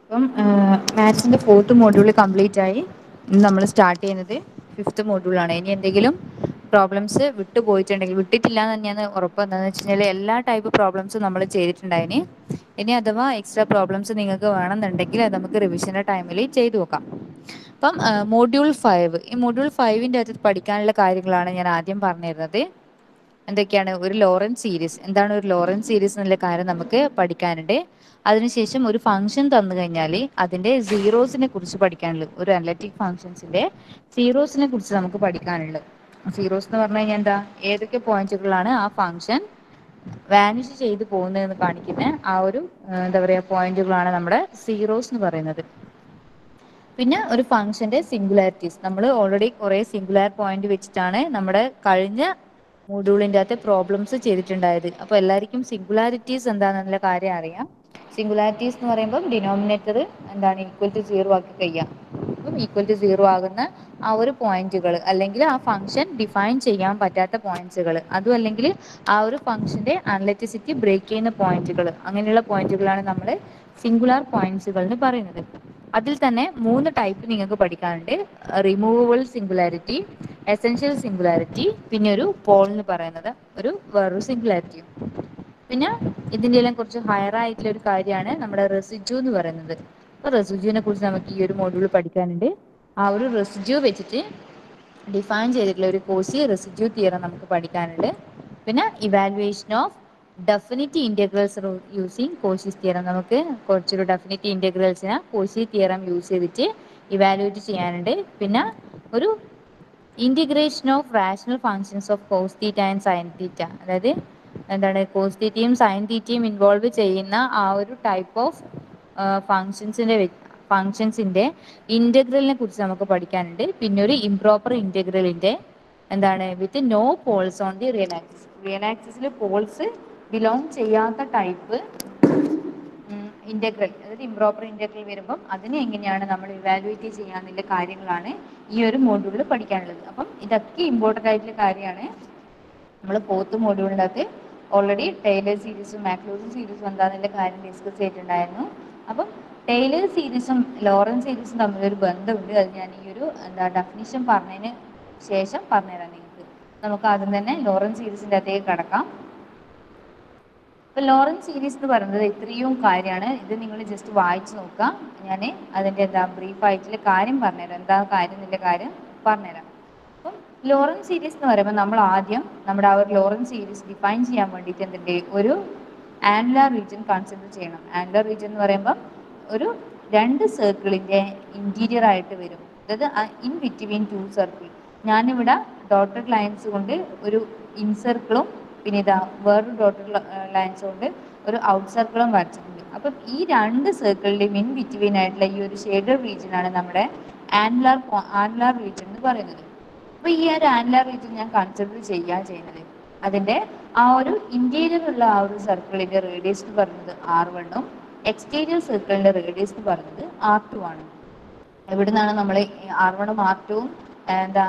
ഇപ്പം മാത്സിന്റെ fourth module complete ആയി ഇന്ന് നമ്മൾ സ്റ്റാർട്ട് ചെയ്യുന്നത് ഫിഫ്ത് മോഡ്യൂൾ ആണ് ഇനി എന്തെങ്കിലും പ്രോബ്ലംസ് വിട്ടു പോയിട്ടുണ്ടെങ്കിൽ വിട്ടിട്ടില്ല എന്ന് തന്നെയാണ് ഉറപ്പ് എന്താന്ന് വെച്ച് കഴിഞ്ഞാൽ എല്ലാ ടൈപ്പ് പ്രോബ്ലംസും നമ്മൾ ചെയ്തിട്ടുണ്ടായിന് ഇനി അഥവാ എക്സ്ട്രാ പ്രോബ്ലംസ് നിങ്ങൾക്ക് വേണമെന്നുണ്ടെങ്കിൽ അത് നമുക്ക് റിവിഷന്റെ ടൈമിൽ ചെയ്തു നോക്കാം അപ്പം മോഡ്യൂൾ ഫൈവ് ഈ മോഡ്യൂൾ ഫൈവിന്റെ അകത്ത് പഠിക്കാനുള്ള കാര്യങ്ങളാണ് ഞാൻ ആദ്യം പറഞ്ഞു തരുന്നത് എന്തൊക്കെയാണ് ഒരു ലോറൻസ് സീരീസ് എന്താണ് ഒരു ലോറൻസ് സീരീസ് എന്നുള്ള കാര്യം നമുക്ക് പഠിക്കാനുണ്ട് അതിനുശേഷം ഒരു ഫംഗ്ഷൻ തന്നു കഴിഞ്ഞാൽ അതിന്റെ സീറോസിനെ കുറിച്ച് പഠിക്കാനുള്ളത് ഒരു അനലറ്റിക് ഫംഗ്ഷൻസിന്റെ സീറോസിനെ കുറിച്ച് നമുക്ക് പഠിക്കാനുള്ളത് സീറോസ് എന്ന് പറഞ്ഞു കഴിഞ്ഞാൽ എന്താ ഏതൊക്കെ പോയിന്റുകളാണ് ആ ഫംഗ്ഷൻ വാനിഷ് ചെയ്ത് പോകുന്നതെന്ന് കാണിക്കുന്ന ആ ഒരു എന്താ പറയാ പോയിന്റുകളാണ് നമ്മുടെ സീറോസ് എന്ന് പറയുന്നത് പിന്നെ ഒരു ഫംഗ്ഷന്റെ സിംഗുലാരിറ്റീസ് നമ്മൾ ഓൾറെഡി കുറെ സിംഗുലാർ പോയിന്റ് വെച്ചിട്ടാണ് നമ്മുടെ കഴിഞ്ഞ മോഡ്യൂളിന്റെ അകത്ത് പ്രോബ്ലംസ് ചെയ്തിട്ടുണ്ടായത് അപ്പൊ എല്ലാവർക്കും സിംഗുലാരിറ്റീസ് എന്താണെന്നുള്ള കാര്യം അറിയാം സിംഗുലാരിറ്റീസ് എന്ന് പറയുമ്പോൾ ഡിനോമിനേറ്റർ എന്താണ് ഈക്വൽ ടു സീറോ ആക്കി കഴിയാം അപ്പം ഈക്വൽ ടു സീറോ ആകുന്ന ആ ഒരു പോയിന്റുകൾ അല്ലെങ്കിൽ ആ ഫംഗ്ഷൻ ഡിഫൈൻ ചെയ്യാൻ പറ്റാത്ത പോയിന്റ്സുകൾ അതും അല്ലെങ്കിൽ ആ ഒരു ഫംഗ്ഷന്റെ അനലറ്റിസിറ്റി ബ്രേക്ക് ചെയ്യുന്ന പോയിന്റുകൾ അങ്ങനെയുള്ള പോയിന്റുകളാണ് നമ്മൾ സിംഗുലാർ പോയിന്റ്സുകൾ എന്ന് പറയുന്നത് അതിൽ തന്നെ മൂന്ന് ടൈപ്പ് നിങ്ങൾക്ക് പഠിക്കാനുണ്ട് റിമൂവബിൾ സിംഗുലാരിറ്റി എസെൻഷ്യൽ സിംഗുലാരിറ്റി പിന്നെ ഒരു പോൾ എന്ന് പറയുന്നത് ഒരു വേറൊരു സിംഗുലാരിറ്റിയും പിന്നെ ഇതിന്റെ എല്ലാം കുറച്ച് ഹയർ ആയിട്ടുള്ള ഒരു കാര്യമാണ് നമ്മുടെ റെസിജു എന്ന് പറയുന്നത് അപ്പൊ റെസിജുവിനെ കുറിച്ച് നമുക്ക് ഈ ഒരു മോഡ്യൂൾ പഠിക്കാനുണ്ട് ആ ഒരു റെസിജു വെച്ചിട്ട് ഡിഫൈൻ ചെയ്തിട്ടുള്ള ഒരു കോസി റെസിഡ്യൂ തിയറം നമുക്ക് പഠിക്കാനുണ്ട് പിന്നെ evaluation of definite integrals using Cauchy's theorem നമുക്ക് കുറച്ചൊരു ഡെഫിനിറ്റ് ഇന്റഗ്രൽസിനെ കോശി തിയറം യൂസ് ചെയ്തിട്ട് ഇവാലുവേറ്റ് ചെയ്യാനുണ്ട് പിന്നെ ഒരു integration of rational functions of cos theta and sine theta അതായത് എന്താണ് കോസ് തീറ്റയും സൈൻ തീറ്റയും ഇൻവോൾവ് ചെയ്യുന്ന ആ ഒരു ടൈപ്പ് ഓഫ് ഫങ്ഷൻസിന്റെ ഫങ്ഷൻസിന്റെ ഇന്റഗ്രലിനെ കുറിച്ച് നമുക്ക് പഠിക്കാനുണ്ട് പിന്നെ ഒരു ഇംപ്രോപ്പർ ഇന്റഗ്രലിന്റെ എന്താണ് with no poles on the real axis real ആക്സിസിൽ പോൾസ് ബിലോങ് ചെയ്യാത്ത ടൈപ്പ് ഇന്റഗ്രൽ അതായത് ഇംപ്രോപ്പർ ഇന്റഗ്രൽ വരുമ്പം അതിനെ എങ്ങനെയാണ് നമ്മൾ ഇവാലുവേറ്റ് ചെയ്യാന്നുള്ള കാര്യങ്ങളാണ് ഈ ഒരു മോഡ്യൂളിൽ പഠിക്കാനുള്ളത് അപ്പം ഇതൊക്കെ ഇമ്പോർട്ടന്റ് ആയിട്ടുള്ള കാര്യമാണ് നമ്മൾ ഫോർത്ത് മോഡ്യൂളിൻ്റെ അകത്ത് ഓൾറെഡി ടൈലർ സീരീസും മാക്ലൂസും സീരീസും എന്താണെന്നുള്ള കാര്യം ഡിസ്കസ് ചെയ്തിട്ടുണ്ടായിരുന്നു അപ്പം ടൈലർ സീരീസും ലോറൻ സീരീസും തമ്മിലൊരു ബന്ധമുണ്ട് അത് ഞാൻ ഈ ഒരു എന്താ ഡെഫിനിഷൻ പറഞ്ഞതിന് ശേഷം പറഞ്ഞുതരാം നിങ്ങൾക്ക് നമുക്ക് ആദ്യം തന്നെ ലോറൻ സീരീസിന്റെ അകത്തേക്ക് കടക്കാം ഇപ്പൊ ലോറൻ സീരീസ് എന്ന് പറയുന്നത് ഇത്രയും കാര്യമാണ് ഇത് നിങ്ങൾ ജസ്റ്റ് വായിച്ചു നോക്കുക ഞാൻ അതിന്റെ എന്താ ബ്രീഫ് ആയിട്ടുള്ള കാര്യം പറഞ്ഞുതരാം എന്താ കാര്യം എന്നുള്ള കാര്യം പറഞ്ഞുതരാം അപ്പം ലോറൻ സീരീസ് എന്ന് പറയുമ്പോൾ നമ്മൾ ആദ്യം നമ്മുടെ ആ ഒരു ലോറൻ സീരീസ് ഡിഫൈൻ ചെയ്യാൻ വേണ്ടിയിട്ട് എന്തിന്റെ ഒരു ആൻഡുലാർ റീജിയൻ കൺസിഡർ ചെയ്യണം ആൻഡുലാർ റീജിയൻ എന്ന് പറയുമ്പോൾ ഒരു രണ്ട് സർക്കിളിന്റെ ഇന്റീരിയർ ആയിട്ട് വരും അതായത് ഇൻ ബിറ്റ്വീൻ ടു സർക്കിൾ ഞാനിവിടെ ഡോട്ടഡ് ലൈൻസ് കൊണ്ട് ഒരു ഇൻ സർക്കിളും പിന്നെ ഇതാ വേറൊരു ഡോട്ടഡ് ലൈൻസ് കൊണ്ട് ഒരു ഔട്ട് സർക്കിളും വരച്ചിട്ടുണ്ട് അപ്പം ഈ രണ്ട് സർക്കിളിന്റെയും ഇൻ ബിറ്റ്വീൻ ആയിട്ടുള്ള ഈ ഒരു ഷെയ്ഡഡ് റീജിയൻ ആണ് നമ്മുടെ ആൻഡുലാർ ആൻഡുലാർ റീജിയൻ എന്ന് പറയുന്നത് അപ്പൊ ഈ ഒരു ആൻഡുലാർ റീജിയൻ ഞാൻ കൺസിഡർ ചെയ്യാൻ ചെയ്യുന്നത് അതിന്റെ ആ ഒരു ഇന്റീരിയർ ഉള്ള ആ ഒരു സർക്കിളിന്റെ റേഡിയസ് എന്ന് പറയുന്നത് ആർ വണ്ണും എക്സ്റ്റീരിയർ സർക്കിളിന്റെ റേഡിയസ് എന്ന് പറയുന്നത് ആർ ടു ആണ് എവിടുന്നാണ് നമ്മൾ ആർ വണ്ണും ആർ ടുവും എന്താ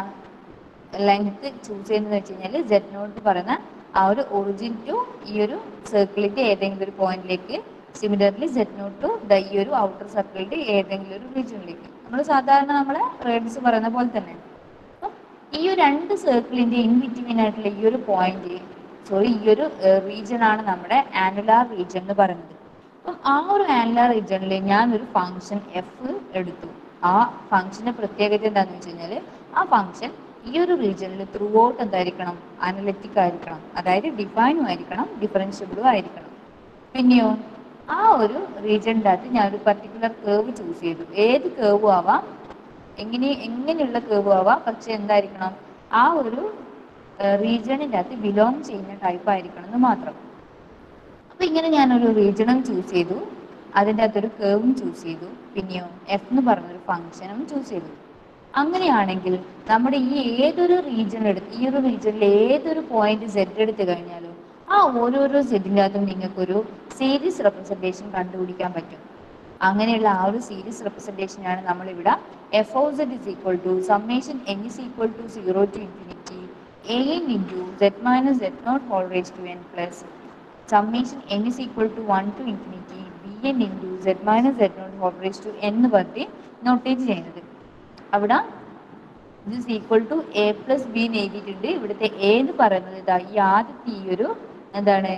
ലെങ്ത് ചൂസ് ചെയ്യുന്നത് വെച്ച് കഴിഞ്ഞാൽ ജെഡ് നോട്ട് പറയുന്ന ആ ഒരു ഒറിജിൻ ടു ഈ ഒരു സർക്കിളിന്റെ ഏതെങ്കിലും ഒരു പോയിന്റിലേക്ക് similarly set not to the ഈ ഒരു ഔട്ടർ സർക്കിളിന്റെ ഏതെങ്കിലും ഒരു റീജിയനിലേക്ക് നമ്മൾ സാധാരണ നമ്മളെ റേഡിയസ് പറയുന്ന പോലെ തന്നെ അപ്പം ഈ ഒരു രണ്ട് സർക്കിളിന്റെ ഇൻ ബിറ്റ്വീൻ ആയിട്ടുള്ള ഈ ഒരു പോയിന്റ് സോറി ഈ ഒരു റീജിയൻ ആണ് നമ്മുടെ ആനുലാർ റീജിയൻ എന്ന് പറയുന്നത് അപ്പം ആ ഒരു ആനുലാർ റീജിയനിൽ ഞാൻ ഒരു ഫംഗ്ഷൻ എഫ് എടുത്തു ആ ഫംഗ്ഷന്റെ പ്രത്യേകത എന്താണെന്ന് വെച്ച് കഴിഞ്ഞാൽ ആ ഫംഗ്ഷൻ ഈ ഒരു റീജിയനിൽ ത്രൂ ഔട്ട് എന്തായിരിക്കണം അനലറ്റിക് ആയിരിക്കണം അതായത് ഡിഫൈനും ആയിരിക്കണം ഡിഫറൻഷ്യബിളും ആയിരിക്കണം പിന്നെയോ ആ ഒരു റീജിയൻ്റെ അകത്ത് ഞാൻ ഒരു പർട്ടിക്കുലർ കേവ് ചൂസ് ചെയ്തു ഏത് കേവും ആവാം എങ്ങനെ എങ്ങനെയുള്ള കേവും ആവാം പക്ഷെ എന്തായിരിക്കണം ആ ഒരു റീജിയണിൻ്റെ അകത്ത് ബിലോങ് ചെയ്യുന്ന ടൈപ്പ് ആയിരിക്കണം എന്ന് മാത്രം അപ്പൊ ഇങ്ങനെ ഞാനൊരു റീജിയണും ചൂസ് ചെയ്തു അതിൻ്റെ അകത്തൊരു കേവും ചൂസ് ചെയ്തു പിന്നെയോ എഫ് എന്ന് പറഞ്ഞൊരു ഫംഗ്ഷനും ചൂസ് ചെയ്തു അങ്ങനെയാണെങ്കിൽ നമ്മുടെ ഈ ഏതൊരു റീജിയൻ എടുത്ത് ഈ ഒരു റീജിയനിൽ ഏതൊരു പോയിന്റ് സെറ്റ് എടുത്തു കഴിഞ്ഞാലും ആ ഓരോരോ സെറ്റിൻ്റെ അകത്തും നിങ്ങൾക്കൊരു സീരീസ് റെപ്രസെൻറ്റേഷൻ കണ്ടുപിടിക്കാൻ പറ്റും അങ്ങനെയുള്ള ആ ഒരു സീരീസ് റെപ്രസെൻറ്റേഷൻ ആണ് നമ്മളിവിടെ f of z is equal to summation n is equal to zero to infinity a n into z minus z naught whole raise to n plus summation n is equal to 1 to infinity bn into z minus z naught whole raise to എന്ന് പറഞ്ഞ് notate ചെയ്യുന്നത് അവിടെ this equal to a plus b എന്ന് എഴുതിയിട്ടുണ്ട് ഇവിടുത്തെ A എന്ന് പറയുന്നത് ഇതാ ഈ ആദ്യത്തെ ഈ ഒരു എന്താണ്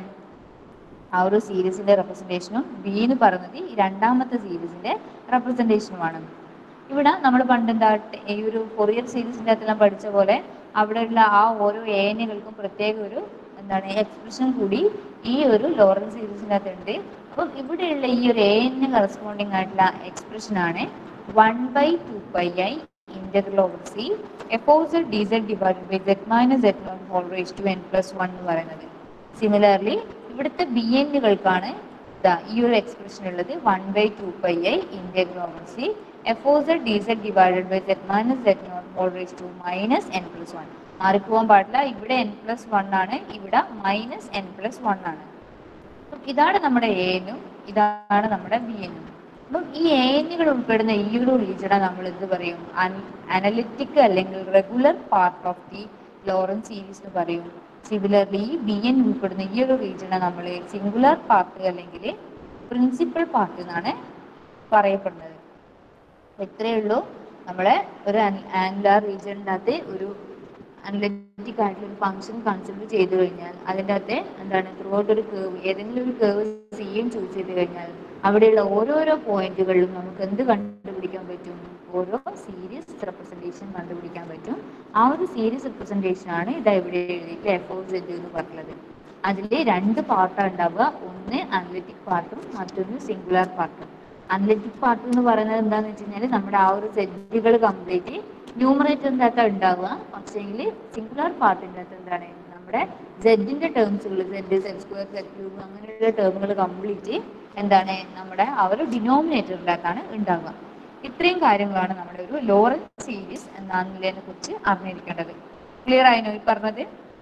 ആ ഒരു സീരീസിന്റെ റെപ്രസെന്റേഷനും ബി എന്ന് പറയുന്നത് ഈ രണ്ടാമത്തെ സീരീസിന്റെ റെപ്രസെന്റേഷനുമാണ് ഇവിടെ നമ്മൾ പണ്ട് എന്താ ടെ- ഈ ഒരു കൊറിയർ സീരീസിന്റെ അകത്തെല്ലാം പഠിച്ച പോലെ അവിടെയുള്ള ആ ഓരോ ഏനുകൾക്കും പ്രത്യേക ഒരു എന്താണ് എക്സ്പ്രഷൻ കൂടി ഈ ഒരു ലോറൻസ് സീരീസിന്റെ അകത്തുണ്ട് അപ്പം ഇവിടെയുള്ള ഈ ഒരു ഏന് കറസ്പോണ്ടിങ് ആയിട്ടുള്ള എക്സ്പ്രഷൻ ആണ് one by two pi i integral over c f of z d z divide by z minus z naught whole raise to n plus one എന്ന് പറയുന്നത് സിമിലർലി ഇവിടുത്തെ ബി എന്നുകൾക്കാണ് ദാ ഈ ഒരു എക്സ്പ്രഷൻ ഉള്ളത് one by two pi i integral over c f of z d z divided by z minus z naught whole raise to minus n plus one മാറിപ്പോകാൻ പാടില്ല ഇവിടെ എൻ പ്ലസ് വൺ ആണ് ഇവിടെ minus n plus one ആണ് അപ്പം ഇതാണ് നമ്മുടെ എനും ഇതാണ് നമ്മുടെ ബി എനും അപ്പം ഈ ഏനുകൾ ഉൾപ്പെടുന്ന ഈ ഒരു റീജിയനെ നമ്മൾ എന്ത് പറയും അനലിറ്റിക് അല്ലെങ്കിൽ regular part of the Laurent series എന്ന് പറയും സിമിലർലി ബി എൻ ഉൾപ്പെടുന്ന ഈ ഒരു റീജിയനെ നമ്മൾ സിംഗുലർ പാർട്ട് അല്ലെങ്കിൽ പ്രിൻസിപ്പൽ പാർട്ട് എന്നാണ് പറയപ്പെടുന്നത് ഇത്രയേ ഉള്ളൂ നമ്മളെ ഒരു ആംഗുലാർ റീജിയൻ്റെ അകത്ത് ഒരു അനലറ്റിക് ആയിട്ടുള്ള ഒരു ഫംഗ്ഷൻ കൺസിഡർ ചെയ്തു കഴിഞ്ഞാൽ അതിൻ്റെ അകത്തെ എന്താണ് ത്രൂ ഔട്ട് ഒരു കേവ് ഏതെങ്കിലും ഒരു കേവ് സിയും ചൂസ് ചെയ്ത് കഴിഞ്ഞാൽ അവിടെയുള്ള ഓരോരോ പോയിന്റുകളിലും നമുക്ക് എന്ത് കണ്ടുപിടിക്കാൻ പറ്റും ഓരോ സീരീസ് റെപ്രസെൻറ്റേഷൻ കണ്ടുപിടിക്കാൻ പറ്റും ആ ഒരു സീരീസ് റെപ്രസെൻറ്റേഷൻ ആണ് ഇതാ ഇവിടെ എഴുതിയിട്ട് എഫ് ഓ സെഡ് എന്ന് പറഞ്ഞത് അതിൽ രണ്ട് പാർട്ടാണ് ഉണ്ടാവുക ഒന്ന് അനലറ്റിക് പാർട്ടും മറ്റൊന്ന് സിംഗുലാർ പാർട്ടും അനലറ്റിക് പാർട്ട് എന്ന് പറയുന്നത് എന്താണെന്ന് വെച്ച് കഴിഞ്ഞാൽ നമ്മുടെ ആ ഒരു സെറ്റുകൾ കംപ്ലീറ്റ് ന്യൂമറേറ്ററിൻ്റെ അകത്ത് ഉണ്ടാവുക പക്ഷേങ്കിൽ സിംഗുലാർ പാർട്ടിൻ്റെ അകത്ത് എന്താണ് നമ്മുടെ സെഡിന്റെ ടേംസുകൾ z z square z cube അങ്ങനെയുള്ള ടേമുകൾ കംപ്ലീറ്റ് എന്താണ് നമ്മുടെ ആ ഒരു ഡിനോമിനേറ്ററിൻ്റെ അകത്താണ് ഉണ്ടാവുക ഇത്രയും കാര്യങ്ങളാണ് നമ്മുടെ ഒരു ലോറൻസ് സീരീസ് എന്നതിനെ കുറിച്ച് അറിഞ്ഞിരിക്കേണ്ടത് ക്ലിയർ ആയിനോ ഈ പറഞ്ഞത്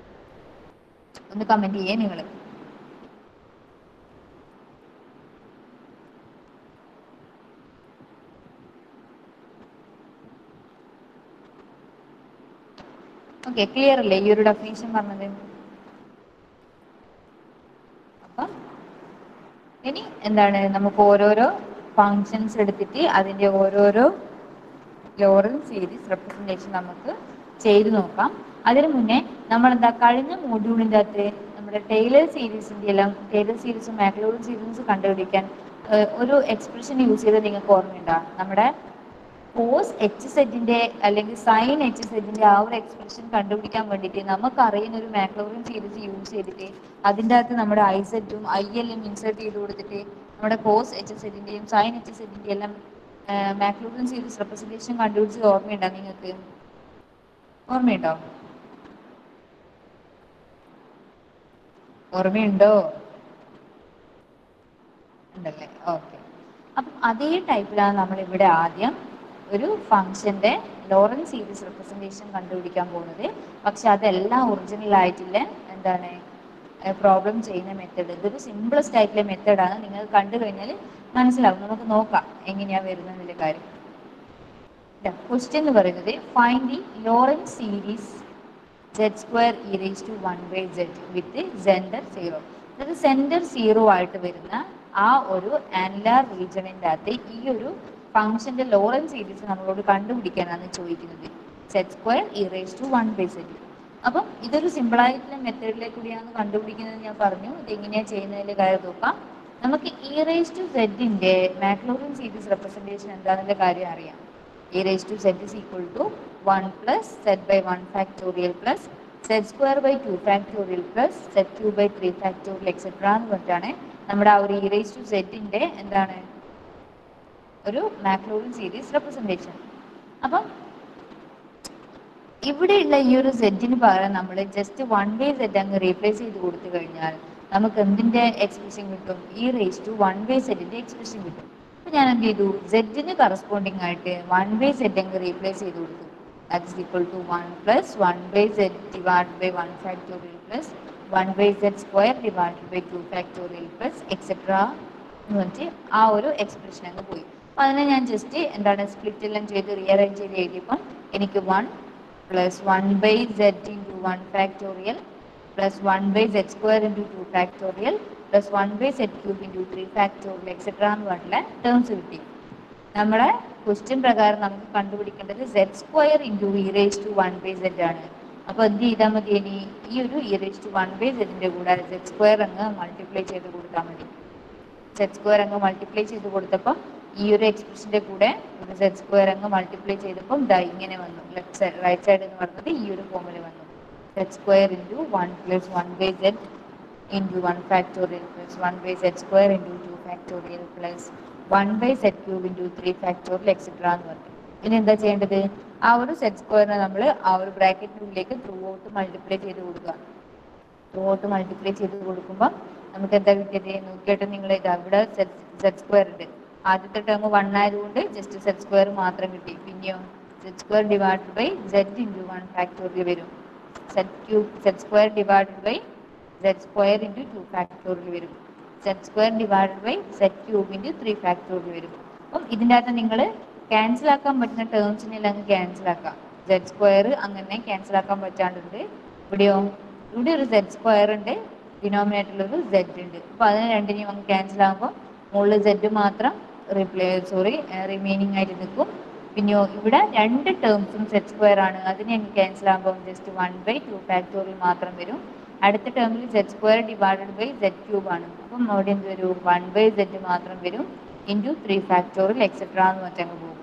ഒന്ന് കമന്റ് ചെയ്യേ നിങ്ങൾ ഓക്കെ ക്ലിയർ അല്ലേ ഈ ഒരു ഡെഫിനേഷൻ പറഞ്ഞത് അപ്പം ഇനി എന്താണ് നമുക്ക് ഓരോരോ ഫങ്ഷൻസ് എടുത്തിട്ട് അതിന്റെ ഓരോരോ ലോറൻസ് സീരീസ് റെപ്രസെന്റേഷൻ നമുക്ക് ചെയ്തു നോക്കാം അതിനു മുന്നേ നമ്മൾ എന്താ കഴിഞ്ഞ മോഡ്യൂളിൻ്റെ അകത്ത് നമ്മുടെ ടൈലർ സീരീസിന്റെ എല്ലാം ടൈലർ സീരീസും മാക്ലോഡ് സീരീസും കണ്ടുപിടിക്കാൻ ഏഹ്, ഒരു എക്സ്പ്രഷൻ യൂസ് ചെയ്ത് നിങ്ങൾക്ക് ഓർമ്മയുണ്ടോ നമ്മുടെ കോസ് എച്ച് സെറ്റിന്റെ അല്ലെങ്കിൽ സൈൻ എച്ച് സെറ്റിന്റെ ആ ഒരു എക്സ്പ്രഷൻ കണ്ടുപിടിക്കാൻ വേണ്ടിയിട്ട് നമുക്ക് അറിയുന്ന ഒരു മാക്ലോറിൻ സീരീസ് യൂസ് ചെയ്തിട്ട് അതിൻ്റെ അകത്ത് നമ്മുടെ ഐ സെറ്റും ഐ എല്ലും ഇൻസേർട്ട് ചെയ്ത് കൊടുത്തിട്ട് നമ്മുടെ കോസ് എച്ച് സെറ്റിന്റെയും സൈൻ എച്ച് സെറ്റിന്റെയും എല്ലാം മാക്ലോറിൻ സീരീസ് റെപ്രസെന്റേഷൻ കണ്ടുപിടിച്ചത് ഓർമ്മയുണ്ടോ നിങ്ങൾക്ക് ഓർമ്മയുണ്ടോ ഓർമ്മയുണ്ടോ ഉണ്ടല്ലേ ഓക്കെ അപ്പം അതേ ടൈപ്പിലാണ് നമ്മൾ ഇവിടെ ആദ്യം ഒരു ഫംഗ്ഷന്റെ ലോറൻസ് സീരീസ് റെപ്രസെന്റേഷൻ കണ്ടുപിടിക്കാൻ പോകുന്നത് പക്ഷെ അതെല്ലാം ഒറിജിനൽ ആയിട്ടില്ല എന്താണ് പ്രോബ്ലം ചെയ്യുന്ന മെത്തേഡ് ഇതൊരു സിമ്പിളസ്റ്റ് ആയിട്ടുള്ള മെത്തേഡാണ് നിങ്ങൾ കണ്ടു കഴിഞ്ഞാൽ മനസ്സിലാവും നമുക്ക് നോക്കാം എങ്ങനെയാ വരുന്നതിന്റെ കാര്യം ക്വസ്റ്റ്യൻ എന്ന് പറയുന്നത് find the Laurent series z square e raise to one by z with centre zero അതായത് സെൻറ്റർ സീറോ ആയിട്ട് വരുന്ന ആ ഒരു ആൻലാർ റീജണിൻ്റെ അകത്ത് ഈ ഒരു ഫംഗ്ഷന്റെ ലോറൻസ് സീരീസ് നമ്മളോട് കണ്ടുപിടിക്കാനാണ് ചോദിക്കുന്നത് z square e raise to one by z അപ്പം ഇതൊരു സിമ്പിൾ ആയിട്ടുള്ള മെത്തേഡിലേക്ക് കൂടിയാണ് കണ്ടുപിടിക്കുന്നത് ഞാൻ പറഞ്ഞു ഇത് എങ്ങനെയാണ് ചെയ്യുന്നതിന്റെ കാര്യം നോക്കാം നമുക്ക് ഇ റേസ് ടു സെഡിന്റെ മാക്ലോറിൻ സീരീസ് റെപ്രസെന്റേഷൻ എന്താണെന്നുള്ള കാര്യം അറിയാം e raised to z is equal to 1 plus z by 1 factorial plus z square by 2 factorial plus z cube by 3 factorial etc എന്ന് പറഞ്ഞിട്ടാണ് നമ്മുടെ ആ ഒരു e raised to z ന്റെ എന്താണ് ഒരു മാക്ലോറിൻ സീരീസ് റെപ്രസെന്റേഷൻ അപ്പം ഇവിടെയുള്ള ഈ ഒരു സെറ്റിന് പകരം നമ്മൾ ജസ്റ്റ് വൺ ബൈ സെറ്റ് അങ്ങ് റീപ്ലേസ് ചെയ്ത് കൊടുത്തു കഴിഞ്ഞാൽ നമുക്ക് എന്തിന്റെ എക്സ്പ്രഷൻ കിട്ടും ഈ റേസ് ടു വൺ ബൈ സെറ്റിന്റെ എക്സ്പ്രഷൻ കിട്ടും അപ്പൊ ഞാൻ എന്ത് ചെയ്തു സെറ്റിന് കറസ്പോണ്ടിങ് ആയിട്ട് വൺ ബൈ സെറ്റ് അങ്ങ് റീപ്ലേസ് ചെയ്ത് കൊടുത്തു that is equal to one plus one by z divide by one factorial plus one by z square divide by two factorial plus etcetera എന്ന് പറഞ്ഞിട്ട് ആ ഒരു എക്സ്പ്രഷൻ അങ്ങ് പോയി അപ്പൊ അതിനെ ഞാൻ ജസ്റ്റ് എന്താണ് സ്പ്ലിറ്റ് എല്ലാം ചെയ്ത് റീഅറേഞ്ച് ചെയ്ത് എഴുതിയപ്പം എനിക്ക് one plus one by z into one factorial plus one by z square into two factorial plus one by z cube into three factorial etcetera എന്ന് പറഞ്ഞിട്ടുള്ള ടേംസ് കിട്ടി നമ്മളെ ക്വസ്റ്റ്യൻ പ്രകാരം നമുക്ക് കണ്ടുപിടിക്കേണ്ടത് z square into e raise to one by z ആണ് അപ്പൊ എന്ത് ചെയ്താൽ മതി ഇനി ഈ ഒരു e raise to one by സെഡിന്റെ കൂടെ സെഡ് സ്ക്വയർ അങ്ങ് മൾട്ടിപ്ലൈ ചെയ്ത് കൊടുത്താൽ മതി സെഡ് സ്ക്വയർ അങ്ങ് മൾട്ടിപ്ലൈ ചെയ്ത് കൊടുത്തപ്പോൾ ഈ ഒരു എക്സ്പ്രഷന്റെ കൂടെ ഒരു സെഡ് സ്ക്വയർ അങ്ങ് മൾട്ടിപ്ലൈ ചെയ്തപ്പോൾ ദാ ഇങ്ങനെ വന്നു ലെഫ്റ്റ് സൈഡ് റൈറ്റ് സൈഡ് എന്ന് പറയുന്നത് ഈ ഒരു ഫോമിൽ വന്നു z square into one plus one by z into one factorial plus one by z square into two factorial plus one by z cube into three factorial etcetera എന്ന് പറഞ്ഞു ഇനി എന്താ ചെയ്യേണ്ടത് ആ ഒരു സെഡ് സ്ക്വയറിനെ നമ്മൾ ആ ഒരു ബ്രാക്കറ്റിനുള്ളിലേക്ക് ത്രൂ ഔട്ട് മൾട്ടിപ്ലൈ ചെയ്ത് കൊടുക്കുക ത്രൂ ഔട്ട് മൾട്ടിപ്ലൈ ചെയ്ത് കൊടുക്കുമ്പോൾ നമുക്ക് എന്താ കിട്ടിയത് നോക്കിയിട്ട് നിങ്ങൾ ഇത് അവിടെ സെഡ് സ്ക്വയർ ഉണ്ട് ആദ്യത്തെ ടേം വൺ ആയതുകൊണ്ട് ജസ്റ്റ് സെഡ് സ്ക്വയർ മാത്രം കിട്ടി പിന്നെയോ z square divide by z into one factorial വരും z cube z square divide by z square into two factorial വരും z square divide by z cube into three factorial വരും അപ്പം ഇതിൻ്റെ അകത്ത് നിങ്ങൾ ക്യാൻസൽ ആക്കാൻ പറ്റുന്ന ടേംസിനെല്ലാം അങ്ങ് ക്യാൻസൽ ആക്കാം സെഡ് സ്ക്വയർ അങ്ങനെ ക്യാൻസൽ ആക്കാൻ പറ്റാണ്ടുണ്ട് ഇവിടെയോ ഇവിടെ ഒരു സെഡ് സ്ക്വയർ ഉണ്ട് ഡിനോമിനേറ്ററിൽ ഒരു സെഡ് ഉണ്ട് അപ്പൊ അതിനെ രണ്ടിനെയും അങ്ങ് ക്യാൻസൽ ആകുമ്പോൾ മുകളിൽ സെഡ് മാത്രം റിപ്ലേ സോറി റിമൈനിങ് ആയിട്ട് നിൽക്കും പിന്നെയോ ഇവിടെ രണ്ട് ടേംസും സെറ്റ് സ്ക്വയർ ആണ് അതിനെ അങ്ങ് ക്യാൻസൽ ആകുമ്പോൾ just one by two factorial മാത്രം വരും അടുത്ത ടേമിൽ z square divided by z cube ആണ് അപ്പം അവിടെ എന്ത് വരും വൺ ബൈ സെറ്റ് മാത്രം വരും ഇൻറ്റു ത്രീ ഫാക്ടോറിയൽ എക്സെട്ര എന്ന് വെച്ചങ്ങ് പോകും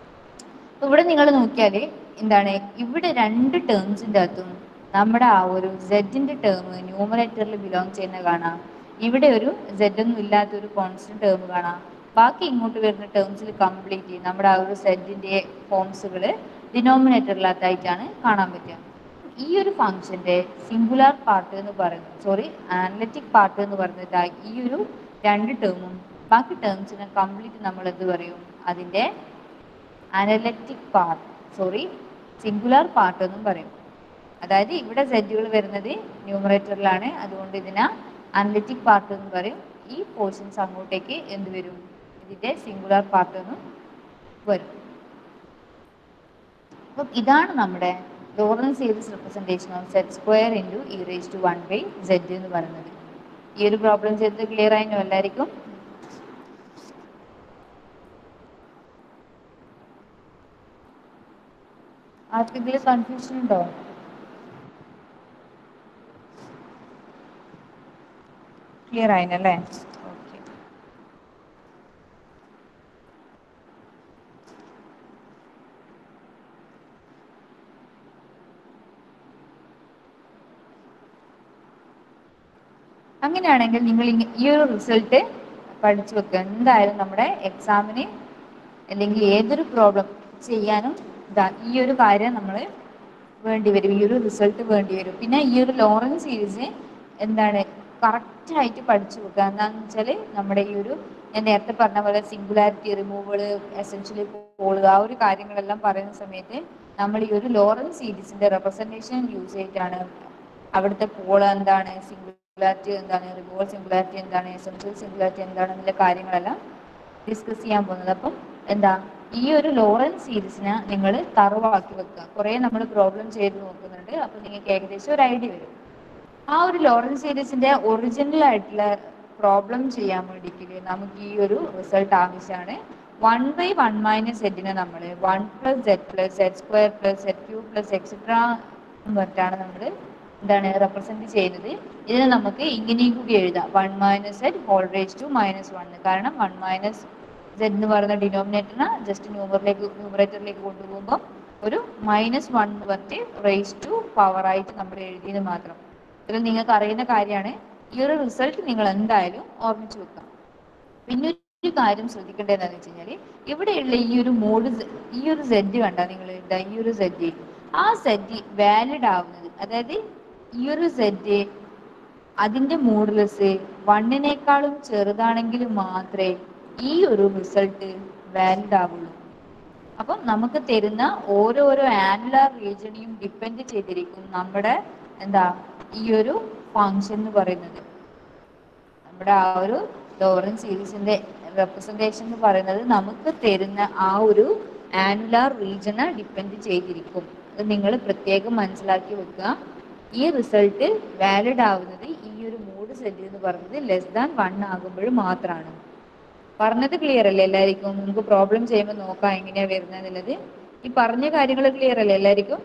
അപ്പൊ ഇവിടെ നിങ്ങൾ നോക്കിയാൽ എന്താണ് ഇവിടെ രണ്ട് ടേംസിൻ്റെ അകത്തും നമ്മുടെ ആ ഒരു സെഡിന്റെ ടേം ന്യൂമറേറ്ററിൽ ബിലോങ് ചെയ്യുന്ന കാണാം ഇവിടെ ഒരു സെഡ് ഒന്നും ഇല്ലാത്ത ഒരു കോൺസ്റ്റന്റ് ടേം കാണാം ബാക്കി ഇങ്ങോട്ട് വരുന്ന ടേംസിൽ കംപ്ലീറ്റ് നമ്മുടെ ആ ഒരു സെഡിന്റെ ഫോംസുകൾ ഡിനോമിനേറ്ററിലാത്തായിട്ടാണ് കാണാൻ പറ്റുക ഈ ഒരു ഫംഗ്ഷന്റെ സിംഗുലാർ പാർട്ട് എന്ന് പറയുന്നത് സോറി അനലറ്റിക് പാർട്ട് എന്ന് പറയുന്നത് ദാ ഈ ഒരു രണ്ട് ടേമും ബാക്കി ടേംസിനെ കംപ്ലീറ്റ് നമ്മൾ എന്ത് പറയും അതിന്റെ analytic part sorry singular part എന്നും പറയും അതായത് ഇവിടെ സെറ്റുകൾ വരുന്നത് ന്യൂമറേറ്ററിലാണ് അതുകൊണ്ട് ഇതിനെ അനലറ്റിക് പാർട്ട് എന്ന് പറയും ഈ പോർഷൻസ് അങ്ങോട്ടേക്ക് എന്ത് വരും ഇതിന്റെ സിംഗുലാർ പാർട്ട് എന്നും വരും അപ്പം ഇതാണ് നമ്മുടെ Laurent series representation of z square into e raise to one by z എന്ന് പറയുന്നത് ഈ ഒരു പ്രോബ്ലം ചെയ്തത് ക്ലിയർ ആയിനോ എല്ലാവർക്കും ആർക്കെങ്കിലും കൺഫ്യൂഷൻ ഉണ്ടോ ക്ലിയർ ആയിനല്ലേ ഓക്കെ അങ്ങനെയാണെങ്കിൽ നിങ്ങൾ ഇങ്ങ- ഈ ഒരു റിസൾട്ട് പഠിച്ചു വെക്കുക എന്തായാലും നമ്മുടെ എക്സാമിന് അല്ലെങ്കിൽ ഏതൊരു പ്രോബ്ലം ചെയ്യാനും ഇതാ ഈ ഒരു കാര്യം നമ്മൾ വേണ്ടി വരും ഈ ഒരു റിസൾട്ട് വേണ്ടി വരും പിന്നെ ഈ ഒരു ലോറൻസ് സീരീസ് എന്താണ് കറക്റ്റ് ആയിട്ട് പഠിച്ചു വെക്കുക എന്താണെന്ന് വെച്ചാൽ നമ്മുടെ ഈ ഒരു ഞാൻ നേരത്തെ പറഞ്ഞ പോലെ സിംഗുലാരിറ്റി റിമൂവൽ എസെൻഷ്യലി പോളുക ആ ഒരു കാര്യങ്ങളെല്ലാം പറയുന്ന സമയത്ത് നമ്മൾ ഈ ഒരു ലോറൻസ് സീരീസിന്റെ റെപ്രസെന്റേഷൻ യൂസ് ചെയ്തിട്ടാണ് അവിടുത്തെ പോൾ എന്താണ് സിംഗുലാരിറ്റി എന്താണ് റിമൂവൽ സിംഗുലാരിറ്റി എന്താണ് എസെൻഷ്യൽ സിംഗുലാരിറ്റി എന്താണ് എന്നുള്ള കാര്യങ്ങളെല്ലാം ഡിസ്കസ് ചെയ്യാൻ പോകുന്നത് അപ്പം എന്താ ഈ ഒരു ലോറൻസ് സീരീസിനെ നിങ്ങൾ തറവാക്കി വെക്കുക കുറേ നമ്മൾ പ്രോബ്ലം ചെയ്ത് നോക്കുന്നുണ്ട് അപ്പൊ നിങ്ങൾക്ക് ഏകദേശം ഒരു ഐഡിയ വരും ആ ഒരു ലോറൻസ് സീരീസിന്റെ ഒറിജിനൽ ആയിട്ടുള്ള പ്രോബ്ലം ചെയ്യാൻ വേണ്ടിയിട്ട് നമുക്ക് ഈ ഒരു റിസൾട്ട് ആവശ്യമാണ് വൺ ബൈ വൺ മൈനസ് സെറ്റിനെ നമ്മൾ one plus z plus z square plus z cube plus etcetera എന്ന് പറഞ്ഞിട്ടാണ് നമ്മൾ എന്താണ് റെപ്രസെന്റ് ചെയ്യുന്നത് ഇതിനെ നമുക്ക് ഇങ്ങനെയും കൂടി എഴുതാം one minus z whole raise to minus one കാരണം വൺ മൈനസ് സെഡ് എന്ന് പറയുന്ന ഡിനോമിനേറ്ററിനെ ജസ്റ്റ് ന്യൂമറിലേക്ക് ന്യൂമറേറ്ററിലേക്ക് കൊണ്ടുപോകുമ്പോൾ ഒരു മൈനസ് വൺ എന്ന് പറഞ്ഞിട്ട് റേസ് ടു പവർ ആയിട്ട് നമ്മൾ എഴുതിയത് മാത്രം ഇതിൽ നിങ്ങൾക്ക് അറിയുന്ന കാര്യമാണ് ഈ ഒരു റിസൾട്ട് നിങ്ങൾ എന്തായാലും ഓർമ്മിച്ച് വെക്കാം പിന്നെ ഒരു കാര്യം ശ്രദ്ധിക്കേണ്ടത് എന്താണെന്ന് വെച്ച് കഴിഞ്ഞാൽ ഇവിടെയുള്ള ഈ ഒരു മോഡ് ഈ ഒരു സെഡ് കണ്ട നിങ്ങൾ ഈ ഒരു സെഡ് ആ സെഡ് വാലിഡ് ആവുന്നത് അതായത് ഈ ഒരു സെഡ് അതിന്റെ മോഡുലസ് വണ്ണിനേക്കാളും ചെറുതാണെങ്കിൽ മാത്രമേ ഈ ഒരു റിസൾട്ട് വാലിഡ് ആവുള്ളൂ അപ്പം നമുക്ക് തരുന്ന ഓരോരോ ആനുലാർ റീജിയനെയും ഡിപ്പെൻഡ് ചെയ്തിരിക്കും നമ്മുടെ എന്താ ഈ ഒരു ഫങ്ഷൻ എന്ന് പറയുന്നത് നമ്മുടെ ആ ഒരു ലോറൻസ് സീരീസിന്റെ റെപ്രസെന്റേഷൻ എന്ന് പറയുന്നത് നമുക്ക് തരുന്ന ആ ഒരു ആനുലാർ റീജിയനെ ഡിപ്പെൻഡ് ചെയ്തിരിക്കും അത് നിങ്ങൾ പ്രത്യേകം മനസ്സിലാക്കി വെക്കുക ഈ റിസൾട്ട് വാലിഡ് ആവുന്നത് ഈ ഒരു മൂഡ് സെറ്റ് എന്ന് പറയുന്നത് ലെസ് ദാൻ വൺ ആകുമ്പോൾ മാത്രമാണ് പറഞ്ഞത് ക്ലിയർ അല്ലേ എല്ലാവർക്കും നമുക്ക് പ്രോബ്ലം ചെയ്യുമ്പോൾ നോക്കാം എങ്ങനെയാ വരുന്നത് എന്നുള്ളത് ഈ പറഞ്ഞ കാര്യങ്ങൾ ക്ലിയർ അല്ലേ എല്ലാവർക്കും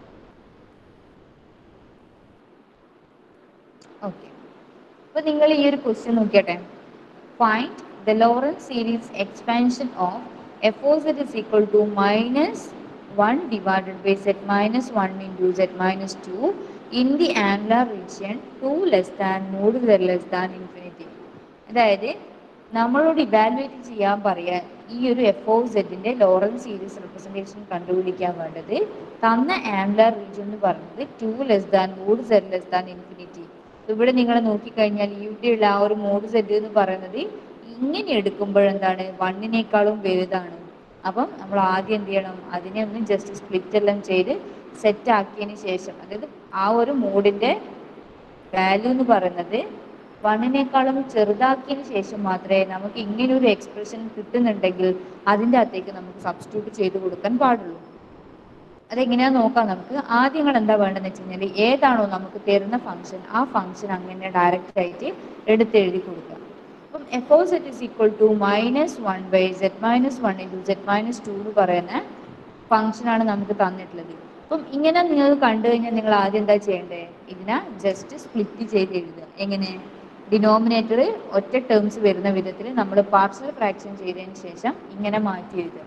ഓക്കെ അപ്പൊ നിങ്ങൾ ഈ ഒരു ക്വസ്റ്റ്യൻ നോക്കിയട്ടെ find the Laurent series expansion of f of z is equal to minus one divided by z minus one into z minus two in the angular region two less than mod less than infinity അതായത് നമ്മളോട് evaluate ചെയ്യാൻ പറയാൻ ഈ ഒരു f of സെറ്റിന്റെ Laurent series representation കണ്ടുപിടിക്കാൻ വേണ്ടത് തന്ന ആംഗുലർ റീജിയൻ എന്ന് പറയുന്നത് two less than mod z less than infinity ഇവിടെ നിങ്ങൾ നോക്കിക്കഴിഞ്ഞാൽ ഇവിടെയുള്ള ആ ഒരു മോഡ് സെറ്റ് എന്ന് പറയുന്നത് ഇങ്ങനെ എടുക്കുമ്പോൾ എന്താണ് വണ്ണിനേക്കാളും വലുതാണ് അപ്പം നമ്മൾ ആദ്യം എന്ത് ചെയ്യണം അതിനെ ഒന്ന് ജസ്റ്റ് സ്പ്ലിറ്റ് എല്ലാം ചെയ്ത് സെറ്റ് ആക്കിയതിന് ശേഷം അതായത് ആ ഒരു മോഡിന്റെ വാല്യൂ എന്ന് പറയുന്നത് വണ്ണിനേക്കാളും ചെറുതാക്കിയതിന് ശേഷം മാത്രമേ നമുക്ക് ഇങ്ങനെ ഒരു എക്സ്പ്രഷൻ കിട്ടുന്നുണ്ടെങ്കിൽ അതിൻ്റെ അകത്തേക്ക് നമുക്ക് സബ്സ്റ്റിറ്റ്യൂട്ട് ചെയ്ത് കൊടുക്കാൻ പാടുള്ളൂ അതെങ്ങനെയാ നോക്കാം നമുക്ക് ആദ്യം നിങ്ങൾ എന്താ വേണ്ടതെന്ന് വെച്ച് കഴിഞ്ഞാൽ ഏതാണോ നമുക്ക് തരുന്ന ഫംഗ്ഷൻ ആ ഫംഗ്ഷൻ അങ്ങനെ ഡയറക്റ്റ് ആയിട്ട് എടുത്തെഴുതി കൊടുക്കുക അപ്പം f of z is equal to minus one by z minus one into z minus two എന്ന് പറയുന്ന ഫംഗ്ഷനാണ് നമുക്ക് തന്നിട്ടുള്ളത് അപ്പം ഇങ്ങനെ നിങ്ങൾ കണ്ടു കഴിഞ്ഞാൽ നിങ്ങൾ ആദ്യം എന്താ ചെയ്യേണ്ടത് ഇതിനെ ജസ്റ്റ് സ്പ്ലിറ്റ് ചെയ്ത് എഴുതുക എങ്ങനെ ഡിനോമിനേറ്റർ ഒറ്റ ടേംസ് വരുന്ന വിധത്തിൽ നമ്മൾ പാർഷ്യൽ ഫ്രാക്ഷൻ ചെയ്തതിന് ശേഷം ഇങ്ങനെ മാറ്റി എഴുതുക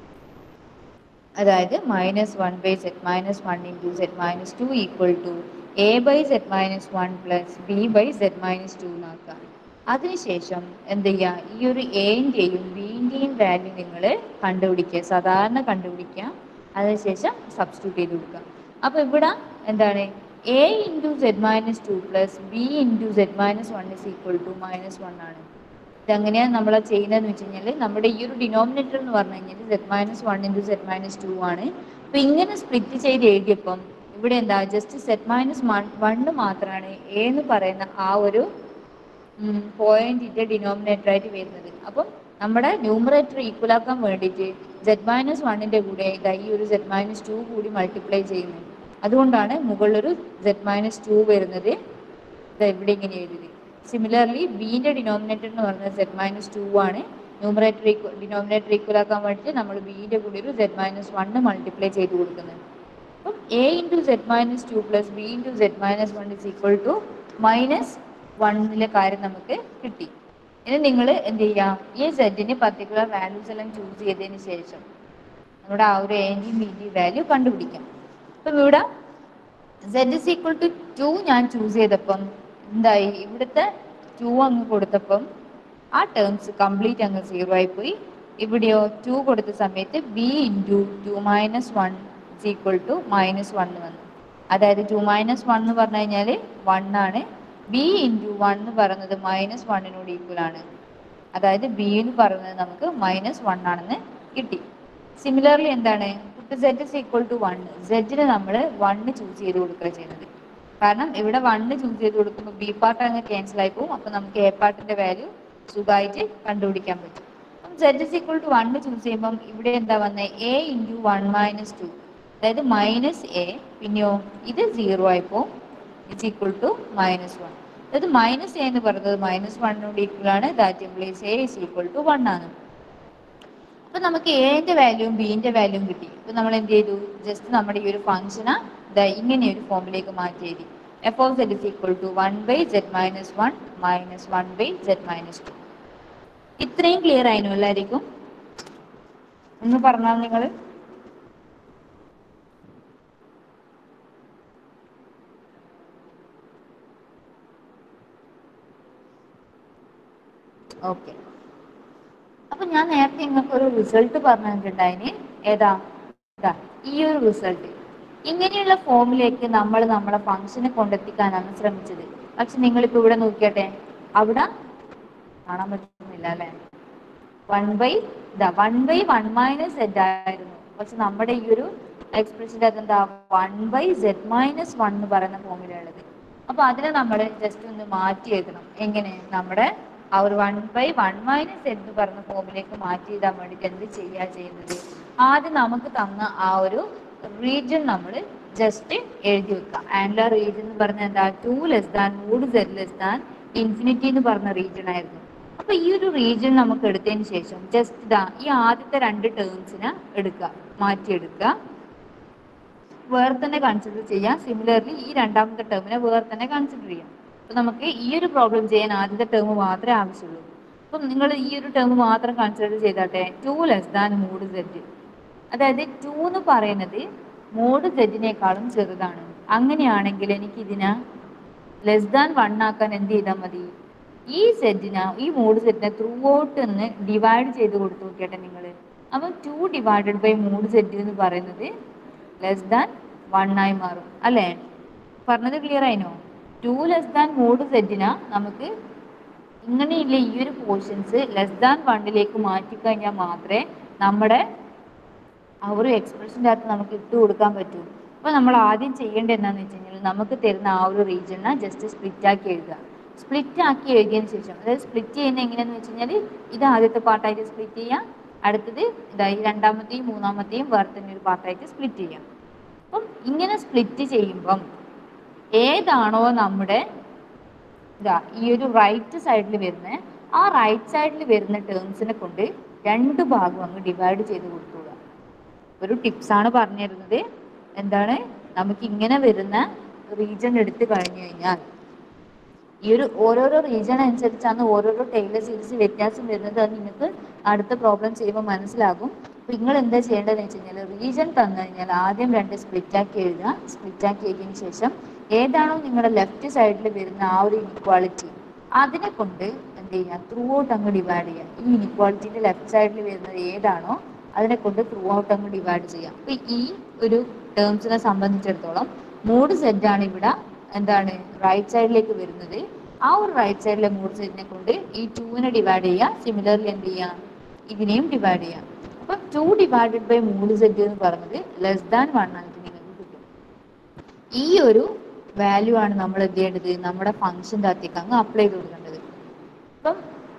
അതായത് minus one by z minus one into z minus two equal to a by z minus one plus b by z minus two എന്നാക്കുക അതിനുശേഷം എന്ത് ചെയ്യുക ഈ ഒരു എൻ്റെയും ബിൻ്റെയും വാല്യൂ നിങ്ങൾ കണ്ടുപിടിക്കുക സാധാരണ കണ്ടുപിടിക്കുക അതിനുശേഷം സബ്സ്റ്റിറ്റ്യൂട്ട് ചെയ്ത് കൊടുക്കുക അപ്പോൾ ഇവിടെ എന്താണ് a into z minus two plus b into z minus one is equal to minus one ആണ് ഇതെങ്ങനെയാണ് നമ്മൾ ചെയ്യുന്നതെന്ന് വെച്ച് കഴിഞ്ഞാൽ നമ്മുടെ ഈ ഒരു ഡിനോമിനേറ്റർ എന്ന് പറഞ്ഞു കഴിഞ്ഞാൽ z minus one into z minus two ആണ് അപ്പോൾ ഇങ്ങനെ സ്പ്ലിറ്റ് ചെയ്ത് എഴുതിയപ്പം ഇവിടെ എന്താ ജസ്റ്റ് സെറ്റ് മൈനസ് വണ്ണ് മാത്രമാണ് എ എന്ന് പറയുന്ന ആ ഒരു പോയിന്റിന്റെ ഡിനോമിനേറ്റർ ആയിട്ട് വരുന്നത് അപ്പം നമ്മുടെ ന്യൂമറേറ്റർ ഈക്വൽ ആക്കാൻ വേണ്ടിയിട്ട് സെഡ് മൈനസ് വണ്ണിന്റെ കൂടെ ഇതാ ഈ ഒരു സെഡ് മൈനസ് ടു കൂടി മൾട്ടിപ്ലൈ ചെയ്യുന്നത് അതുകൊണ്ടാണ് മുകളിലൊരു സെഡ് മൈനസ് ടു വരുന്നത് ഇതാ ഇവിടെ ഇങ്ങനെ എഴുതി സിമിലർലി ബിന്റെ ഡിനോമിനേറ്റർ എന്ന് പറയുന്നത് സെഡ് മൈനസ് ടു ആണ് ന്യൂമറേറ്റർ ഡിനോമിനേറ്റർ ഈക്വൽ ആക്കാൻ വേണ്ടിയിട്ട് നമ്മൾ ബിന്റെ കൂടി ഒരു സെഡ് മൈനസ് വണ്ണ് മൾട്ടിപ്ലൈ ചെയ്ത് കൊടുക്കുന്നത് അപ്പം a into z minus two plus b into z minus one is equal to minus വണ്ണിലെ കാര്യം നമുക്ക് കിട്ടി ഇനി നിങ്ങൾ എന്ത് ചെയ്യാം ഈ സെഡിന് പർട്ടിക്കുലർ വാല്യൂസ് എല്ലാം ചൂസ് ചെയ്തതിന് ശേഷം നമ്മുടെ ആ ഒരു എൻ്റെയും ബിൻ്റെയും വാല്യൂ കണ്ടുപിടിക്കാം അപ്പം ഇവിടെ z is equal to two ഞാൻ ചൂസ് ചെയ്തപ്പം എന്തായി ഇവിടുത്തെ ടു അങ്ങ് കൊടുത്തപ്പം ആ ടേംസ് കംപ്ലീറ്റ് അങ്ങ് സീറോ ആയിപ്പോയി ഇവിടെയോ ടു കൊടുത്ത സമയത്ത് b into two minus one is equal to minus one വന്നു അതായത് ടു മൈനസ് വൺ എന്ന് പറഞ്ഞു കഴിഞ്ഞാൽ വൺ ആണ് ബി ഇൻറ്റു വൺ എന്ന് പറയുന്നത് മൈനസ് വണ്ണിനോട് ഈക്വൽ ആണ് അതായത് ബി എന്ന് പറയുന്നത് നമുക്ക് മൈനസ് വൺ ആണെന്ന് കിട്ടി സിമിലർലി എന്താണ് put z is equal to one സെറ്റിന് നമ്മൾ വണ്ണ് ചൂസ് ചെയ്ത് കൊടുക്കുക ചെയ്യുന്നത് കാരണം ഇവിടെ വണ്ണ് ചൂസ് ചെയ്ത് കൊടുക്കുമ്പോൾ ബി പാർട്ട് അങ്ങ് ക്യാൻസൽ ആയി പോകും അപ്പൊ നമുക്ക് എ പാർട്ടിന്റെ വാല്യൂ സുഖമായിട്ട് കണ്ടുപിടിക്കാൻ പറ്റും അപ്പം z is equal to one choose ചെയ്യുമ്പം ഇവിടെ എന്താ വന്നത് a into one minus two അതായത് മൈനസ് എ പിന്നെയോ ഇത് സീറോ ആയിപ്പോ it's equal to minus one അതായത് മൈനസ് എ എന്ന് പറയുന്നത് മൈനസ് വണ്ണിനോട് ഈക്വൽ ആണ് that implies a is equal to one ആണ് അപ്പൊ നമുക്ക് എന്റെ വാല്യൂവും ബിന്റെ വാല്യൂവും കിട്ടി അപ്പൊ നമ്മൾ എന്ത് ചെയ്തു ജസ്റ്റ് നമ്മുടെ ഈ ഒരു ഫംഗ്ഷന് ഇങ്ങനെ ഒരു ഫോമിലേക്ക് മാറ്റി എഴുതി f of z is equal to one by z minus one minus one by z minus two ഇത്രയും ക്ലിയർ ആയിരുന്നു എല്ലാവർക്കും ഒന്ന് പറഞ്ഞാൽ നിങ്ങൾ ഓക്കെ അപ്പൊ ഞാൻ നേരത്തെ നിങ്ങൾക്ക് ഒരു റിസൾട്ട് പറഞ്ഞു തന്നിട്ടുണ്ടായിന് ഏതാ ഇതാ ഈ ഒരു റിസൾട്ട് ഇങ്ങനെയുള്ള ഫോമിലേക്ക് നമ്മൾ നമ്മളെ ഫംഗ്ഷനെ കൊണ്ടെത്തിക്കാനാണ് ശ്രമിച്ചത് പക്ഷെ നിങ്ങളിപ്പോ ഇവിടെ നോക്കിയട്ടെ അവിടെ കാണാൻ പറ്റുന്നില്ല അല്ലെ വൺ ബൈ ഇതാ one by one minus z ആയിരുന്നു പക്ഷെ നമ്മുടെ ഈ ഒരു എക്സ്പ്രഷൻ്റെ അത് എന്താ one by z minus one എന്ന് പറയുന്ന ഫോമിലുള്ളത് അപ്പൊ അതിനെ നമ്മൾ ജസ്റ്റ് ഒന്ന് മാറ്റി എഴുതണം എങ്ങനെ നമ്മുടെ ആ ഒരു വൺ ബൈ വൺ മൈനസ് എന്ന് പറഞ്ഞ ഫോമിലേക്ക് മാറ്റി എഴുതാൻ വേണ്ടിയിട്ട് എന്ത് ചെയ്യുക ചെയ്യുന്നത് ആദ്യം നമുക്ക് തന്ന ആ ഒരു റീജിയൻ നമ്മൾ ജസ്റ്റ് എഴുതി വെക്കുക ആൻഡ്ല റീജിയൻ എന്ന് പറഞ്ഞാൽ എന്താ two less than mod z less than infinity എന്ന് പറഞ്ഞ റീജിയൻ ആയിരുന്നു അപ്പൊ ഈ ഒരു റീജിയൻ നമുക്ക് എടുത്തതിന് ശേഷം ജസ്റ്റ് ഇതാ ഈ ആദ്യത്തെ രണ്ട് ടേംസിനെ എടുക്കുക മാറ്റിയെടുക്കുക വേറെ തന്നെ കൺസിഡർ ചെയ്യാം സിമിലർലി ഈ രണ്ടാമത്തെ ടേമിനെ വേറെ തന്നെ കൺസിഡർ ചെയ്യാം അപ്പൊ നമുക്ക് ഈ ഒരു പ്രോബ്ലം ചെയ്യാൻ ആദ്യത്തെ ടേം മാത്രമേ ആവശ്യമുള്ളൂ അപ്പം നിങ്ങൾ ഈ ഒരു ടേം മാത്രം കൺസിഡർ ചെയ്താട്ടെ two less than mod z അതായത് ടു എന്ന് പറയുന്നത് മോഡ് സെറ്റിനേക്കാളും ചെറുതാണ് അങ്ങനെയാണെങ്കിൽ എനിക്ക് ഇതിനെ ലെസ് ദാൻ വൺ ആക്കാൻ എന്ത് ചെയ്താൽ മതി ഈ സെറ്റിനെ ഈ മോഡ് സെറ്റിനെ ത്രൂ ഔട്ട് ഒന്ന് ഡിവൈഡ് ചെയ്ത് കൊടുത്തു നോക്കിയാട്ടെ നിങ്ങൾ അപ്പം two divided by mod z എന്ന് പറയുന്നത് ലെസ് ദാൻ വൺ ആയി മാറും അല്ലേ പറഞ്ഞത് ക്ലിയർ ആയിനോ ടു ലെസ് ദാൻ മൂഡ് സെറ്റിന നമുക്ക് ഇങ്ങനെയുള്ള ഈ ഒരു പോർഷൻസ് ലെസ് ദാൻ വണ്ണിലേക്ക് മാറ്റിക്കഴിഞ്ഞാൽ മാത്രമേ നമ്മുടെ ആ ഒരു എക്സ്പ്രഷൻ്റെ അകത്ത് നമുക്ക് ഇട്ട് കൊടുക്കാൻ പറ്റൂ അപ്പോൾ നമ്മൾ ആദ്യം ചെയ്യേണ്ടത് എന്താണെന്ന് വെച്ച് കഴിഞ്ഞാൽ നമുക്ക് തരുന്ന ആ ഒരു റീജിയനെ ജസ്റ്റ് സ്പ്ലിറ്റ് ആക്കി എഴുതുക സ്പ്ലിറ്റ് ആക്കി എഴുതിയതിന് ശേഷം അതായത് സ്പ്ലിറ്റ് ചെയ്യുന്ന എങ്ങനെയാണെന്ന് വെച്ച് കഴിഞ്ഞാൽ ഇത് ആദ്യത്തെ പാർട്ടായിട്ട് സ്പ്ലിറ്റ് ചെയ്യാം അടുത്തത് ഇതാ ഈ രണ്ടാമത്തെയും മൂന്നാമത്തെയും വേറെ തന്നെ ഒരു പാർട്ടായിട്ട് സ്പ്ലിറ്റ് ചെയ്യാം അപ്പം ഇങ്ങനെ സ്പ്ലിറ്റ് ചെയ്യുമ്പം ഏതാണോ നമ്മുടെ ഇതാ ഈ ഒരു റൈറ്റ് സൈഡിൽ വരുന്ന ആ റൈറ്റ് സൈഡിൽ വരുന്ന ടേംസിനെ കൊണ്ട് രണ്ട് ഭാഗം അങ്ങ് ഡിവൈഡ് ചെയ്ത് കൊടുക്കുക ഒരു ടിപ്സ് ആണ് പറഞ്ഞു തരുന്നത് എന്താണ് നമുക്ക് ഇങ്ങനെ വരുന്ന റീജൺ എടുത്തു കഴിഞ്ഞു കഴിഞ്ഞാൽ ഈ ഒരു ഓരോരോ റീജൺ അനുസരിച്ചാണ് ഓരോരോ ടൈലർ സീരീസ് വ്യത്യാസം വരുന്നത് അത് നിങ്ങൾക്ക് അടുത്ത പ്രോബ്ലം ചെയ്യുമ്പോൾ മനസ്സിലാകും അപ്പൊ നിങ്ങൾ എന്താ ചെയ്യേണ്ടതെന്ന് വെച്ച് കഴിഞ്ഞാൽ റീജൺ തന്നു കഴിഞ്ഞാൽ ആദ്യം രണ്ട് സ്പ്ലിറ്റ് ആക്കി എഴുതുക സ്പ്ലിറ്റ് ആക്കി എഴുതിയതിന് ശേഷം ഏതാണോ നിങ്ങളുടെ ലെഫ്റ്റ് സൈഡിൽ വരുന്ന ആ ഒരു ഇനിക്വാളിറ്റി അതിനെ കൊണ്ട് എന്ത് ചെയ്യുക ത്രൂ ഔട്ട് അങ്ങ് ഡിവൈഡ് ചെയ്യുക ഈ ഇനിക്വാളിറ്റിന്റെ ലെഫ്റ്റ് സൈഡിൽ വരുന്നത് ഏതാണോ അതിനെ കൊണ്ട് ത്രൂ ഔട്ട് അങ്ങ് ഡിവൈഡ് ചെയ്യാം അപ്പൊ ഈ ഒരു ടേംസിനെ സംബന്ധിച്ചിടത്തോളം മൂഡ് സെറ്റ് ആണ് ഇവിടെ എന്താണ് റൈറ്റ് സൈഡിലേക്ക് വരുന്നത് ആ ഒരു റൈറ്റ് സൈഡിലെ മൂഡ് സെറ്റിനെ കൊണ്ട് ഈ ടൂവിനെ ഡിവൈഡ് ചെയ്യുക സിമിലർലി എന്ത് ചെയ്യാം ഇതിനെയും ഡിവൈഡ് ചെയ്യാം അപ്പൊ two divided by mod z എന്ന് പറയുന്നത് ലെസ് ദാൻ വൺ ആയിട്ട് നിങ്ങൾക്ക് കിട്ടും ഈ ഒരു വാല്യൂ ആണ് നമ്മൾ എന്ത് ചെയ്യേണ്ടത് നമ്മുടെ ഫംഗ്ഷൻ്റെ അകത്തേക്ക് അങ്ങ് അപ്ലൈ ചെയ്ത് കൊടുക്കേണ്ടത് അപ്പം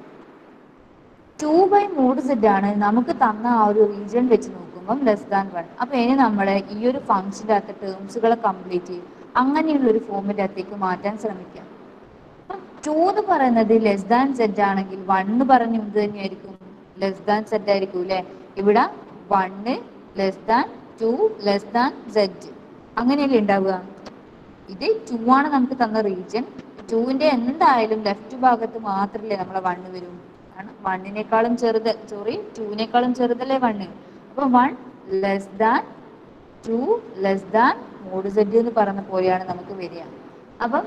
ടു ബൈ മൂഡ് സെറ്റ് ആണ് നമുക്ക് തന്ന ആ ഒരു റീജിയൻ വെച്ച് നോക്കുമ്പം ലെസ് ദാൻ വൺ അപ്പൊ ഇനി നമ്മളെ ഈ ഒരു ഫംഗ്ഷൻ്റെ അകത്ത് ടേംസുകളെ കംപ്ലീറ്റ് ചെയ്യും അങ്ങനെയുള്ള ഒരു ഫോമിന്റെ അകത്തേക്ക് മാറ്റാൻ ശ്രമിക്കാം അപ്പം ടു എന്ന് പറയുന്നത് ലെസ് ദാൻ സെറ്റ് ആണെങ്കിൽ വൺ എന്ന് പറഞ്ഞ എന്ത് തന്നെയായിരിക്കും ലെസ് ദാൻ സെറ്റ് ആയിരിക്കും അല്ലെ ഇവിടെ one less than two less than z അങ്ങനെയല്ലേ ഉണ്ടാവുക ഇത് ടു ആണ് നമുക്ക് തന്ന റീജിയൻ ടുവിന്റെ എന്തായാലും ലെഫ്റ്റ് ഭാഗത്ത് മാത്രമല്ലേ നമ്മളെ വണ്ണ് വരും കാരണം വണ്ണിനേക്കാളും ചെറുത് സോറി ടുവിനേക്കാളും ചെറുതല്ലേ വണ്ണ് അപ്പൊ one less than two less than mod z എന്ന് പറയുന്ന പോലെയാണ് നമുക്ക് വരിക അപ്പം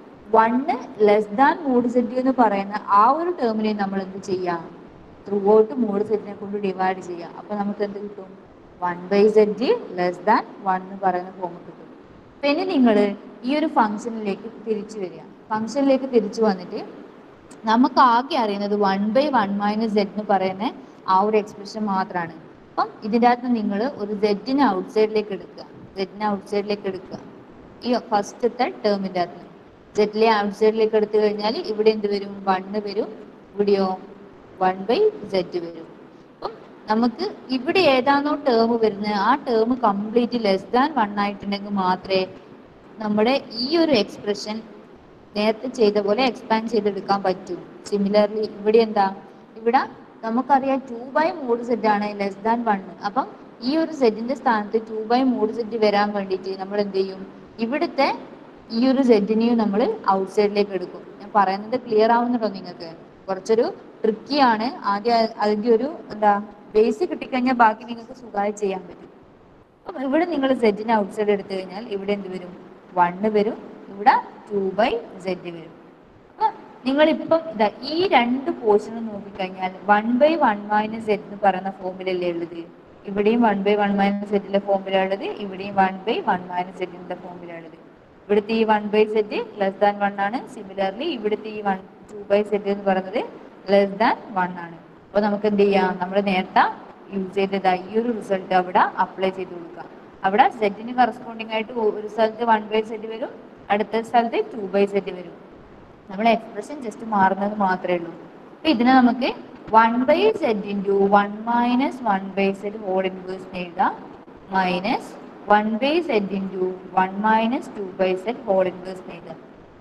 one less than mod z എന്ന് പറയുന്ന ആ ഒരു ടേമിനെ നമ്മൾ എന്ത് ചെയ്യാം ത്രൂ ഔട്ട് മൂഡ് സെറ്റിനെ കൊണ്ട് ഡിവൈഡ് ചെയ്യാം അപ്പൊ നമുക്ക് എന്ത് കിട്ടും one by z less than one എന്ന് പറയുന്ന ഫോം കിട്ടും പിന്നെ നിങ്ങൾ ഈ ഒരു ഫംഗ്ഷനിലേക്ക് തിരിച്ചു വരിക ഫംഗ്ഷനിലേക്ക് തിരിച്ചു വന്നിട്ട് നമുക്ക് ആകെ അറിയുന്നത് one by one minus z എന്ന് പറയുന്ന ആ ഒരു എക്സ്പ്രഷൻ മാത്രമാണ് അപ്പം ഇതിൻ്റെ അകത്ത് നിങ്ങൾ ഒരു സെഡിനെ ഔട്ട് സൈഡിലേക്ക് എടുക്കുക സെഡിനെ ഔട്ട് സൈഡിലേക്ക് എടുക്കുക ഈ ഫസ്റ്റത്തെ ടേമിൻ്റെ അകത്ത് സെഡിലെ ഔട്ട് സൈഡിലേക്ക് എടുത്തു കഴിഞ്ഞാൽ ഇവിടെ എന്ത് വരും വണ്ണ് വരും ഇവിടെയോ വൺ ബൈ സെഡ് വരും അപ്പം നമുക്ക് ഇവിടെ ഏതാണോ ടേം വരുന്നത് ആ term complete less than one ആയിട്ടുണ്ടെങ്കിൽ മാത്രമേ നമ്മുടെ ഈ ഒരു എക്സ്പ്രഷൻ നേരത്തെ ചെയ്ത പോലെ എക്സ്പാൻഡ് ചെയ്തെടുക്കാൻ പറ്റും സിമിലർലി ഇവിടെ എന്താ ഇവിടെ നമുക്കറിയാം ടു ബൈ മൂഡ് സെറ്റ് ആണ് ലെസ് ദാൻ വൺ അപ്പം ഈ ഒരു സെറ്റിന്റെ സ്ഥാനത്ത് ടു ബൈ മൂഡ് സെറ്റ് വരാൻ വേണ്ടിയിട്ട് നമ്മൾ എന്ത് ചെയ്യും ഇവിടുത്തെ ഈ ഒരു സെറ്റിനെയും നമ്മൾ ഔട്ട് സൈഡിലേക്ക് എടുക്കും ഞാൻ പറയുന്നത് ക്ലിയർ ആവുന്നുണ്ടോ നിങ്ങൾക്ക് കുറച്ചൊരു ട്രിക്കി ആണ് ആദ്യം അതിന്റെ ഒരു എന്താ ബേസ് കിട്ടിക്കഴിഞ്ഞാൽ ബാക്കി നിങ്ങൾക്ക് സുഖമായി ചെയ്യാൻ പറ്റും അപ്പം ഇവിടെ നിങ്ങൾ സെറ്റിനെ ഔട്ട് സൈഡ് എടുത്തു കഴിഞ്ഞാൽ ഇവിടെ എന്ത് വരും വണ്ണ് വരും ഇവിടെ ടു ബൈ സെഡ് വരും അപ്പൊ നിങ്ങളിപ്പം ഇതാ ഈ രണ്ട് പോർഷനും നോക്കിക്കഴിഞ്ഞാൽ one by one minus z എന്ന് പറയുന്ന ഫോമിലല്ലേ ഉള്ളത് ഇവിടെയും വൺ ബൈ വൺ മൈനസ് സെറ്റിന്റെ ഫോമിലാണ് ഉള്ളത് ഇവിടെയും വൺ ബൈ വൺ മൈനസ് സെറ്റിന്റെ ഫോമിലാണ് ഉള്ളത് ഇവിടുത്തെ ഈ one by z less than one ആണ് സിമിലർലി ഇവിടുത്തെ ഈ വൺ ടു ബൈ സെറ്റ് എന്ന് പറയുന്നത് ലെസ് ദാൻ വൺ ആണ് അപ്പൊ നമുക്ക് എന്ത് ചെയ്യാം നമ്മൾ നേരത്തെ യൂസ് ചെയ്തത് ഈ ഒരു റിസൾട്ട് അവിടെ അപ്ലൈ ചെയ്ത് കൊടുക്കാം അവിടെ സെറ്റിന് കറസ്പോണ്ടിങ് ആയിട്ട് ഒരു സ്ഥലത്ത് വൺ ബൈ സെറ്റ് വരും അടുത്ത സ്ഥലത്ത് ടു ബൈ സെറ്റ് വരും നമ്മുടെ എക്സ്പ്രഷൻ ജസ്റ്റ് മാറുന്നത് മാത്രമേ ഉള്ളൂ അപ്പൊ ഇതിനെ നമുക്ക് one by z into one minus one by z whole inverse എഴുതാം minus one by z into one minus two by z whole inverse എഴുതാം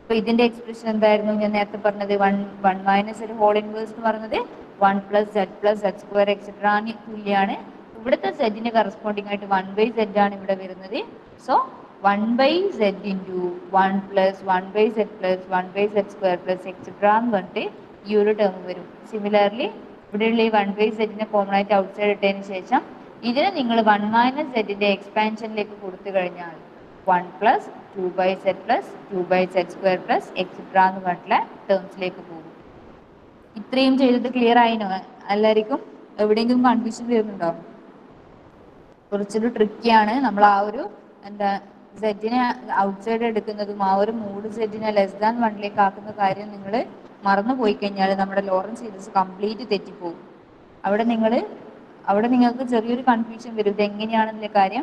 അപ്പൊ ഇതിന്റെ എക്സ്പ്രഷൻ എന്തായിരുന്നു ഞാൻ നേരത്തെ പറഞ്ഞത് വൺ വൺ മൈനസ് ഒരു ഹോൾ ഇൻവേഴ്സ് എന്ന് പറയുന്നത് one plus z plus z square etcetera തുല്യമാണ് ഇവിടുത്തെ സെഡിന് കറസ്പോണ്ടിങ് ആയിട്ട് വൺ ബൈ സെഡ് ആണ് ഇവിടെ വരുന്നത് so one by z into one plus one by z plus one by z square plus etcetera എന്ന് പറഞ്ഞിട്ട് ഈ ഒരു ടേം വരും സിമിലർലി ഇവിടെയുള്ള ഈ വൺ ബൈ സെഡിനെ കോമൺ ആയിട്ട് ഔട്ട് സൈഡ് ഇട്ടതിന് ശേഷം ഇതിനെ നിങ്ങൾ വൺ മൈനസ് സെഡിന്റെ എക്സ്പാൻഷനിലേക്ക് കൊടുത്തു കഴിഞ്ഞാൽ one plus two by z plus two by z square plus etcetera എന്ന് പറഞ്ഞിട്ടുള്ള ടേംസിലേക്ക് പോകും ഇത്രയും ചെയ്തിട്ട് ക്ലിയർ ആയിനോ എല്ലാവർക്കും എവിടെയെങ്കിലും കൺഫ്യൂഷൻ വരുന്നുണ്ടോ കുറച്ചൊരു ട്രിക്കിയാണ് നമ്മൾ ആ ഒരു എന്താ സെറ്റിനെ ഔട്ട്സൈഡ് എടുക്കുന്നതും ആ ഒരു മൂഡ് സെറ്റിനെ ലെസ് ദാൻ വണ്ണിലേക്ക് ആക്കുന്ന കാര്യം നിങ്ങൾ മറന്നു പോയി കഴിഞ്ഞാൽ നമ്മുടെ ലോറൻസ് സീരീസ് കംപ്ലീറ്റ് തെറ്റിപ്പോകും അവിടെ നിങ്ങൾ അവിടെ നിങ്ങൾക്ക് ചെറിയൊരു കൺഫ്യൂഷൻ വരും ഇത് എങ്ങനെയാണെന്നുള്ള കാര്യം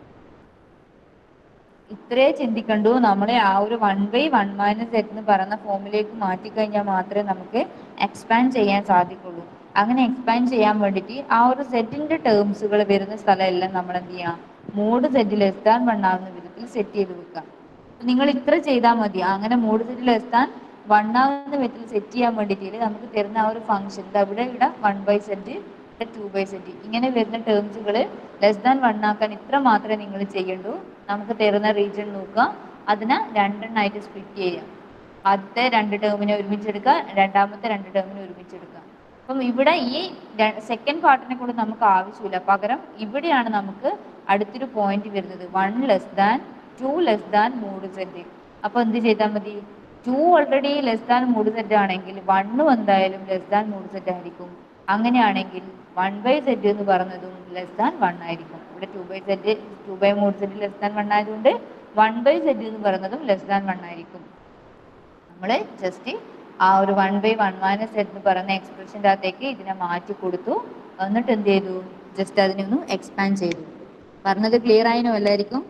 ഇത്രേ ചിന്തിക്കണ്ടു നമ്മളെ ആ ഒരു one by one minus z എന്ന് പറയുന്ന ഫോമിലേക്ക് മാറ്റിക്കഴിഞ്ഞാൽ മാത്രമേ നമുക്ക് എക്സ്പാൻഡ് ചെയ്യാൻ സാധിക്കുള്ളൂ അങ്ങനെ എക്സ്പാൻഡ് ചെയ്യാൻ വേണ്ടിയിട്ട് ആ ഒരു സെറ്റിന്റെ ടേംസുകൾ വരുന്ന സ്ഥലമെല്ലാം നമ്മൾ എന്ത് ചെയ്യാം mod z less than one ആവുന്ന വിധത്തിൽ സെറ്റ് ചെയ്ത് വെക്കാം നിങ്ങൾ ഇത്ര ചെയ്താൽ മതി അങ്ങനെ mod z less than one ആവുന്ന വിധത്തിൽ സെറ്റ് ചെയ്യാൻ വേണ്ടിയിട്ട് നമുക്ക് തരുന്ന ആ ഒരു ഫംഗ്ഷൻ അവിടെ ഇവിടെ one by z two by z ഇങ്ങനെ വരുന്ന ടേംസുകൾ ലെസ് ദാൻ വൺ ആക്കാൻ ഇത്ര മാത്രമേ നിങ്ങൾ ചെയ്യണ്ടൂ നമുക്ക് തരുന്ന റീജിയൻ നോക്കുക അതിനെ രണ്ടെണ്ണമായിട്ട് സ്പ്ലിറ്റ് ചെയ്യാം ആദ്യത്തെ രണ്ട് ടേമിനെ ഒരുമിച്ചെടുക്കുക രണ്ടാമത്തെ രണ്ട് ടേമിനെ ഒരുമിച്ചെടുക്കുക അപ്പം ഇവിടെ ഈ സെക്കൻഡ് പാർട്ടിനെ കൂടെ നമുക്ക് ആവശ്യമില്ല പകരം ഇവിടെയാണ് നമുക്ക് അടുത്തൊരു പോയിന്റ് വരുന്നത് one less than two less than mod z അപ്പൊ എന്ത് ചെയ്താൽ മതി two already less than mod z ആണെങ്കിൽ വണ്ണും എന്തായാലും ലെസ് ദാൻ മൂഡ് സെറ്റ് ആയിരിക്കും അങ്ങനെയാണെങ്കിൽ വൺ ബൈ സെറ്റ് എന്ന് പറയുന്നതും ലെസ് ദാൻ വൺ ആയിരിക്കും ഇവിടെ two by z two by mod z less than one ആയതുകൊണ്ട് വൺ ബൈ സെറ്റ് എന്ന് പറയുന്നതും ലെസ് ദാൻ വൺ ആയിരിക്കും നമ്മൾ ജസ്റ്റ് ആ ഒരു വൺ ബൈ വൺ മൈനസ് എന്ന് പറയുന്ന എക്സ്പ്രഷൻ്റെ അകത്തേക്ക് ഇതിനെ മാറ്റി കൊടുത്തു എന്നിട്ട് എന്ത് ചെയ്തു ജസ്റ്റ് അതിനെ ഒന്ന് എക്സ്പാൻഡ് ചെയ്തു പറഞ്ഞത് ക്ലിയർ ആയിനോ എല്ലാവർക്കും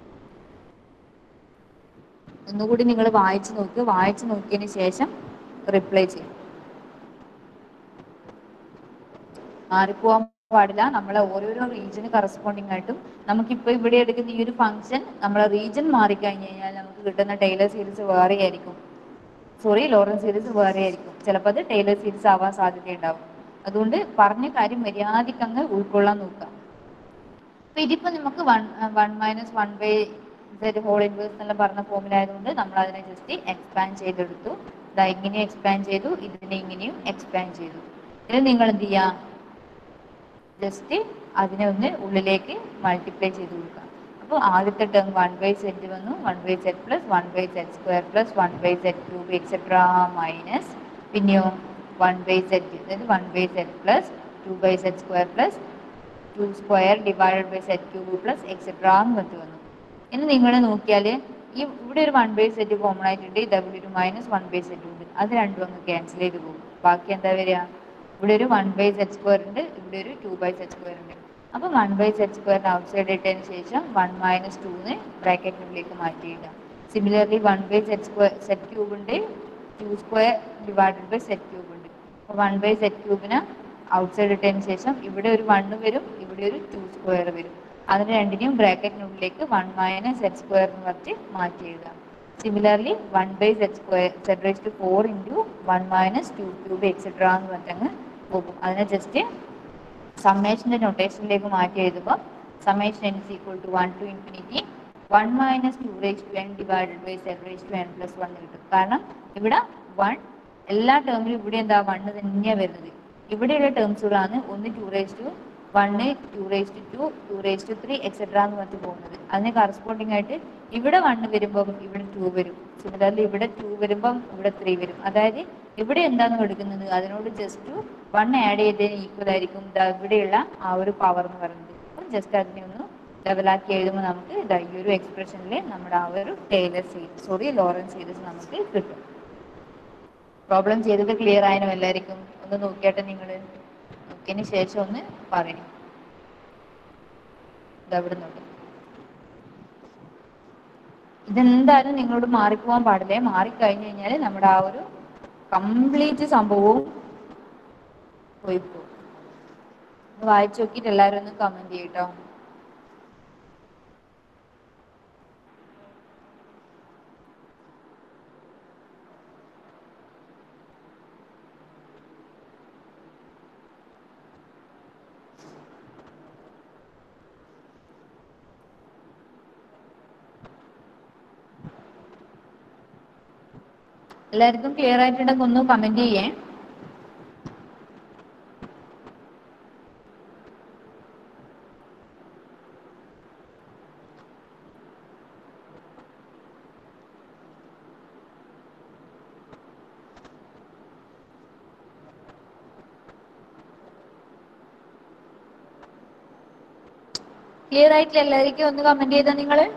ഒന്നുകൂടി നിങ്ങൾ വായിച്ചു നോക്ക് വായിച്ചു നോക്കിയതിന് ശേഷം റിപ്ലൈ ചെയ്യും മാറിപ്പോവാൻ പാടില്ല നമ്മളെ ഓരോരോ റീജിയന് കറസ്പോണ്ടിങ് ആയിട്ടും നമുക്കിപ്പോൾ ഇവിടെ എടുക്കുന്ന ഈ ഒരു ഫംഗ്ഷൻ നമ്മളെ റീജിയൻ മാറിക്കഴിഞ്ഞ് കഴിഞ്ഞാൽ നമുക്ക് കിട്ടുന്ന ടൈലർ സീരീസ് വേറെ ആയിരിക്കും സോറി ലോറൻസ് സീരീസ് വേറെ ആയിരിക്കും ചിലപ്പോൾ അത് ടൈലർ സീരീസ് ആവാൻ സാധ്യതയുണ്ടാവും അതുകൊണ്ട് പറഞ്ഞ കാര്യം മര്യാദയ്ക്ക് അങ്ങ് ഉൾക്കൊള്ളാൻ നോക്കുക അപ്പൊ ഇതിപ്പോ നമുക്ക് one one minus one by z whole inverse എന്നുള്ള പറഞ്ഞ ഫോമിലായതുകൊണ്ട് നമ്മൾ അതിനെ ജസ്റ്റ് എക്സ്പാൻഡ് ചെയ്തെടുത്തു ഇതാ ഇങ്ങനെയും എക്സ്പാൻഡ് ചെയ്തു ഇതിനെ ഇങ്ങനെയും എക്സ്പാൻഡ് ചെയ്തു ഇത് നിങ്ങൾ എന്ത് ചെയ്യാം ജസ്റ്റ് അതിനെ ഒന്ന് ഉള്ളിലേക്ക് മൾട്ടിപ്ലൈ ചെയ്ത് കൊടുക്കുക അപ്പോൾ ആദ്യത്തെ ടേം വൺ ബൈ സെറ്റ് വന്നു one by z plus one by z square plus one by z cube etcetera minus പിന്നെയോ വൺ ബൈ സെറ്റ് അതായത് one by z plus two by z square plus two square divided by z cube plus etcetera എന്ന് പറഞ്ഞിട്ട് വന്നു ഇനി നിങ്ങൾ നോക്കിയാൽ ഈ ഇവിടെ ഒരു വൺ ബൈ സെറ്റ് കോമൺ ആയിട്ടുണ്ട് ഇത് ഇവിടെ ഒരു മൈനസ് വൺ ബൈ സെറ്റ് ഉണ്ട് അത് രണ്ടും അങ്ങ് ക്യാൻസൽ ചെയ്ത് പോകും ബാക്കി എന്താ വരിക ഇവിടെ ഒരു വൺ ബൈ സെറ്റ് സ്ക്വയർ ഉണ്ട് ഇവിടെ ഒരു ടു ബൈ സെറ്റ് സ്ക്വയർ ഉണ്ട് അപ്പോൾ വൺ ബൈ സെറ്റ് സ്ക്വയറിന് ഔട്ട് സൈഡ് ഇട്ടതിന് ശേഷം വൺ മൈനസ് ടൂന്ന് ബ്രാക്കറ്റിനുള്ളിലേക്ക് മാറ്റിയിടാം similarly one by z square z cube ഉണ്ട് two square divided by z cube ഉണ്ട് അപ്പോൾ വൺ ബൈ സെറ്റ് ക്യൂബിന് ഔട്ട് സൈഡ് ഇട്ടതിന് ശേഷം ഇവിടെ ഒരു വണ്ണ് വരും ഇവിടെ ഒരു ടു സ്ക്വയർ വരും അതിന് രണ്ടിനെയും ബ്രാക്കറ്റിനുള്ളിലേക്ക് വൺ മൈനസ് സെറ്റ് സ്ക്വയർ എന്ന് പറഞ്ഞിട്ട് മാറ്റി എഴുതാം similarly one by z square z raise to four into one minus two cube etcetera എന്ന് പറഞ്ഞങ്ങ് പോകും അതിനെ ജസ്റ്റ് സമ്മേഷൻ്റെ നൊട്ടേഷനിലേക്ക് മാറ്റി എഴുതുമ്പോൾ summation n is equal to one to infinity one minus two raise to n divided by z raise to n plus one കിട്ടും കാരണം ഇവിടെ വൺ എല്ലാ ടേമിലും ഇവിടെ എന്താ വണ്ണ് തന്നെയാണ് വരുന്നത് ഇവിടെയുള്ള ടേംസുകളാണ് ഒന്ന് two raise to one two raise to two two raise to three etcetera എന്ന് പറഞ്ഞിട്ട് പോകുന്നത് അതിന് കറസ്പോണ്ടിങ് ആയിട്ട് ഇവിടെ വണ്ണ് വരുമ്പം ഇവിടെ ടു വരും സിമിലർലി ഇവിടെ ടു വരുമ്പം ഇവിടെ ത്രീ വരും അതായത് ഇവിടെ എന്താണ് എടുക്കുന്നത് അതിനോട് ജസ്റ്റ് വൺ ആഡ് ചെയ്തതിന് ഈക്വൽ ആയിരിക്കും ദാ ഇവിടെയുള്ള ആ ഒരു പവർ എന്ന് പറയുന്നത് അപ്പം ജസ്റ്റ് അതിനെ ഒന്ന് ലെവലാക്കി എഴുതുമ്പോൾ നമുക്ക് ഇതാ ഈ ഒരു എക്സ്പ്രഷനിൽ നമ്മുടെ ആ ഒരു Taylor series sorry Laurent series നമുക്ക് കിട്ടും പ്രോബ്ലം ചെയ്തത് ക്ലിയർ ആയനോ എല്ലാവർക്കും ഒന്ന് നോക്കിയാട്ടെ നിങ്ങൾ നോക്കിയതിന് ശേഷം ഒന്ന് പറയണം ഇതവിടെ നോക്കി ഇതെന്തായാലും നിങ്ങളോട് മാറിപ്പോവാൻ പാടില്ലേ മാറിക്കഴിഞ്ഞു കഴിഞ്ഞാൽ നമ്മുടെ ആ ഒരു കംപ്ലീറ്റ് സംഭവവും പോയി പോകും ഒന്ന് വായിച്ചു നോക്കിയിട്ട് എല്ലാവരും ഒന്ന് കമന്റ് ചെയ്യട്ടോ എല്ലാവർക്കും ക്ലിയർ ആയിട്ടുണ്ടെങ്കിൽ ഒന്ന് കമന്റ് ചെയ്യേ ക്ലിയർ ആയിട്ടില്ല എല്ലാവർക്കും ഒന്ന് കമന്റ് ചെയ്താ നിങ്ങള്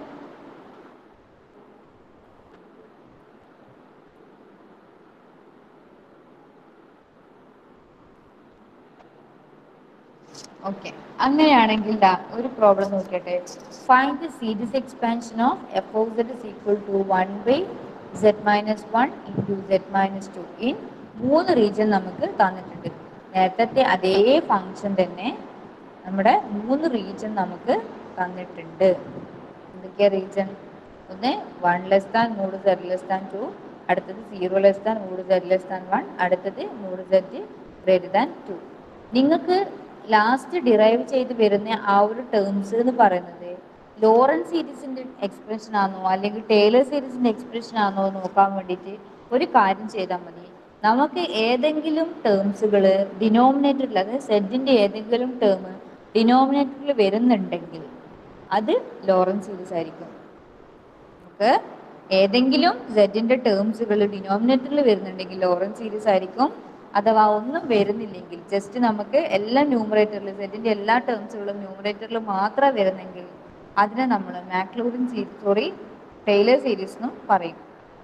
ഓക്കെ അങ്ങനെയാണെങ്കിൽ ദാ ഒരു പ്രോബ്ലം നോക്കിയട്ടെ find the series expansion of f of z is equal to one by z minus one into z minus two in മൂന്ന് റീജിയൻ നമുക്ക് തന്നിട്ടുണ്ട് നേരത്തെ അതേ ഫങ്ഷൻ തന്നെ നമ്മുടെ മൂന്ന് റീജിയൻ നമുക്ക് തന്നിട്ടുണ്ട് എന്തൊക്കെയാ റീജിയൻ ഒന്ന് വൺ ലെസ് താൻ മൂന്ന് സെഡ് ലെസ് താൻ ടു അടുത്തത് സീറോ ലെസ് താൻ മൂന്ന് സെഡ് ലെസ് താൻ വൺ അടുത്തത് മൂന്ന് സെഡ് ഗ്രേറ്റർ ദാൻ ടു നിങ്ങൾക്ക് ലാസ്റ്റ് ഡിറൈവ് ചെയ്ത് വരുന്ന ആ ഒരു ടേംസ് എന്ന് പറയുന്നത് ലോറൻസ് സീരീസിന്റെ എക്സ്പ്രഷൻ ആണോ അല്ലെങ്കിൽ ടേലർ സീരീസിന്റെ എക്സ്പ്രഷൻ ആണോ എന്ന് നോക്കാൻ വേണ്ടിയിട്ട് ഒരു കാര്യം ചെയ്താൽ മതി നമുക്ക് ഏതെങ്കിലും ടേംസുകൾ ഡിനോമിനേറ്ററിൽ അതായത് സെറ്റിന്റെ ഏതെങ്കിലും ടേം ഡിനോമിനേറ്ററിൽ വരുന്നുണ്ടെങ്കിൽ അത് ലോറൻസ് സീരീസ് ആയിരിക്കും നമുക്ക് ഏതെങ്കിലും സെറ്റിന്റെ ടേംസുകൾ ഡിനോമിനേറ്ററിൽ വരുന്നുണ്ടെങ്കിൽ ലോറൻസ് സീരീസ് ആയിരിക്കും അഥവാ ഒന്നും വരുന്നില്ലെങ്കിൽ ജസ്റ്റ് നമുക്ക് എല്ലാ ന്യൂമറേറ്ററിൽ സെറ്റിന്റെ എല്ലാ ടേംസുകളും ന്യൂമറേറ്ററിൽ മാത്രമേ വരുന്നെങ്കിൽ അതിനെ നമ്മൾ Maclaurin series sorry Taylor series എന്നും പറയും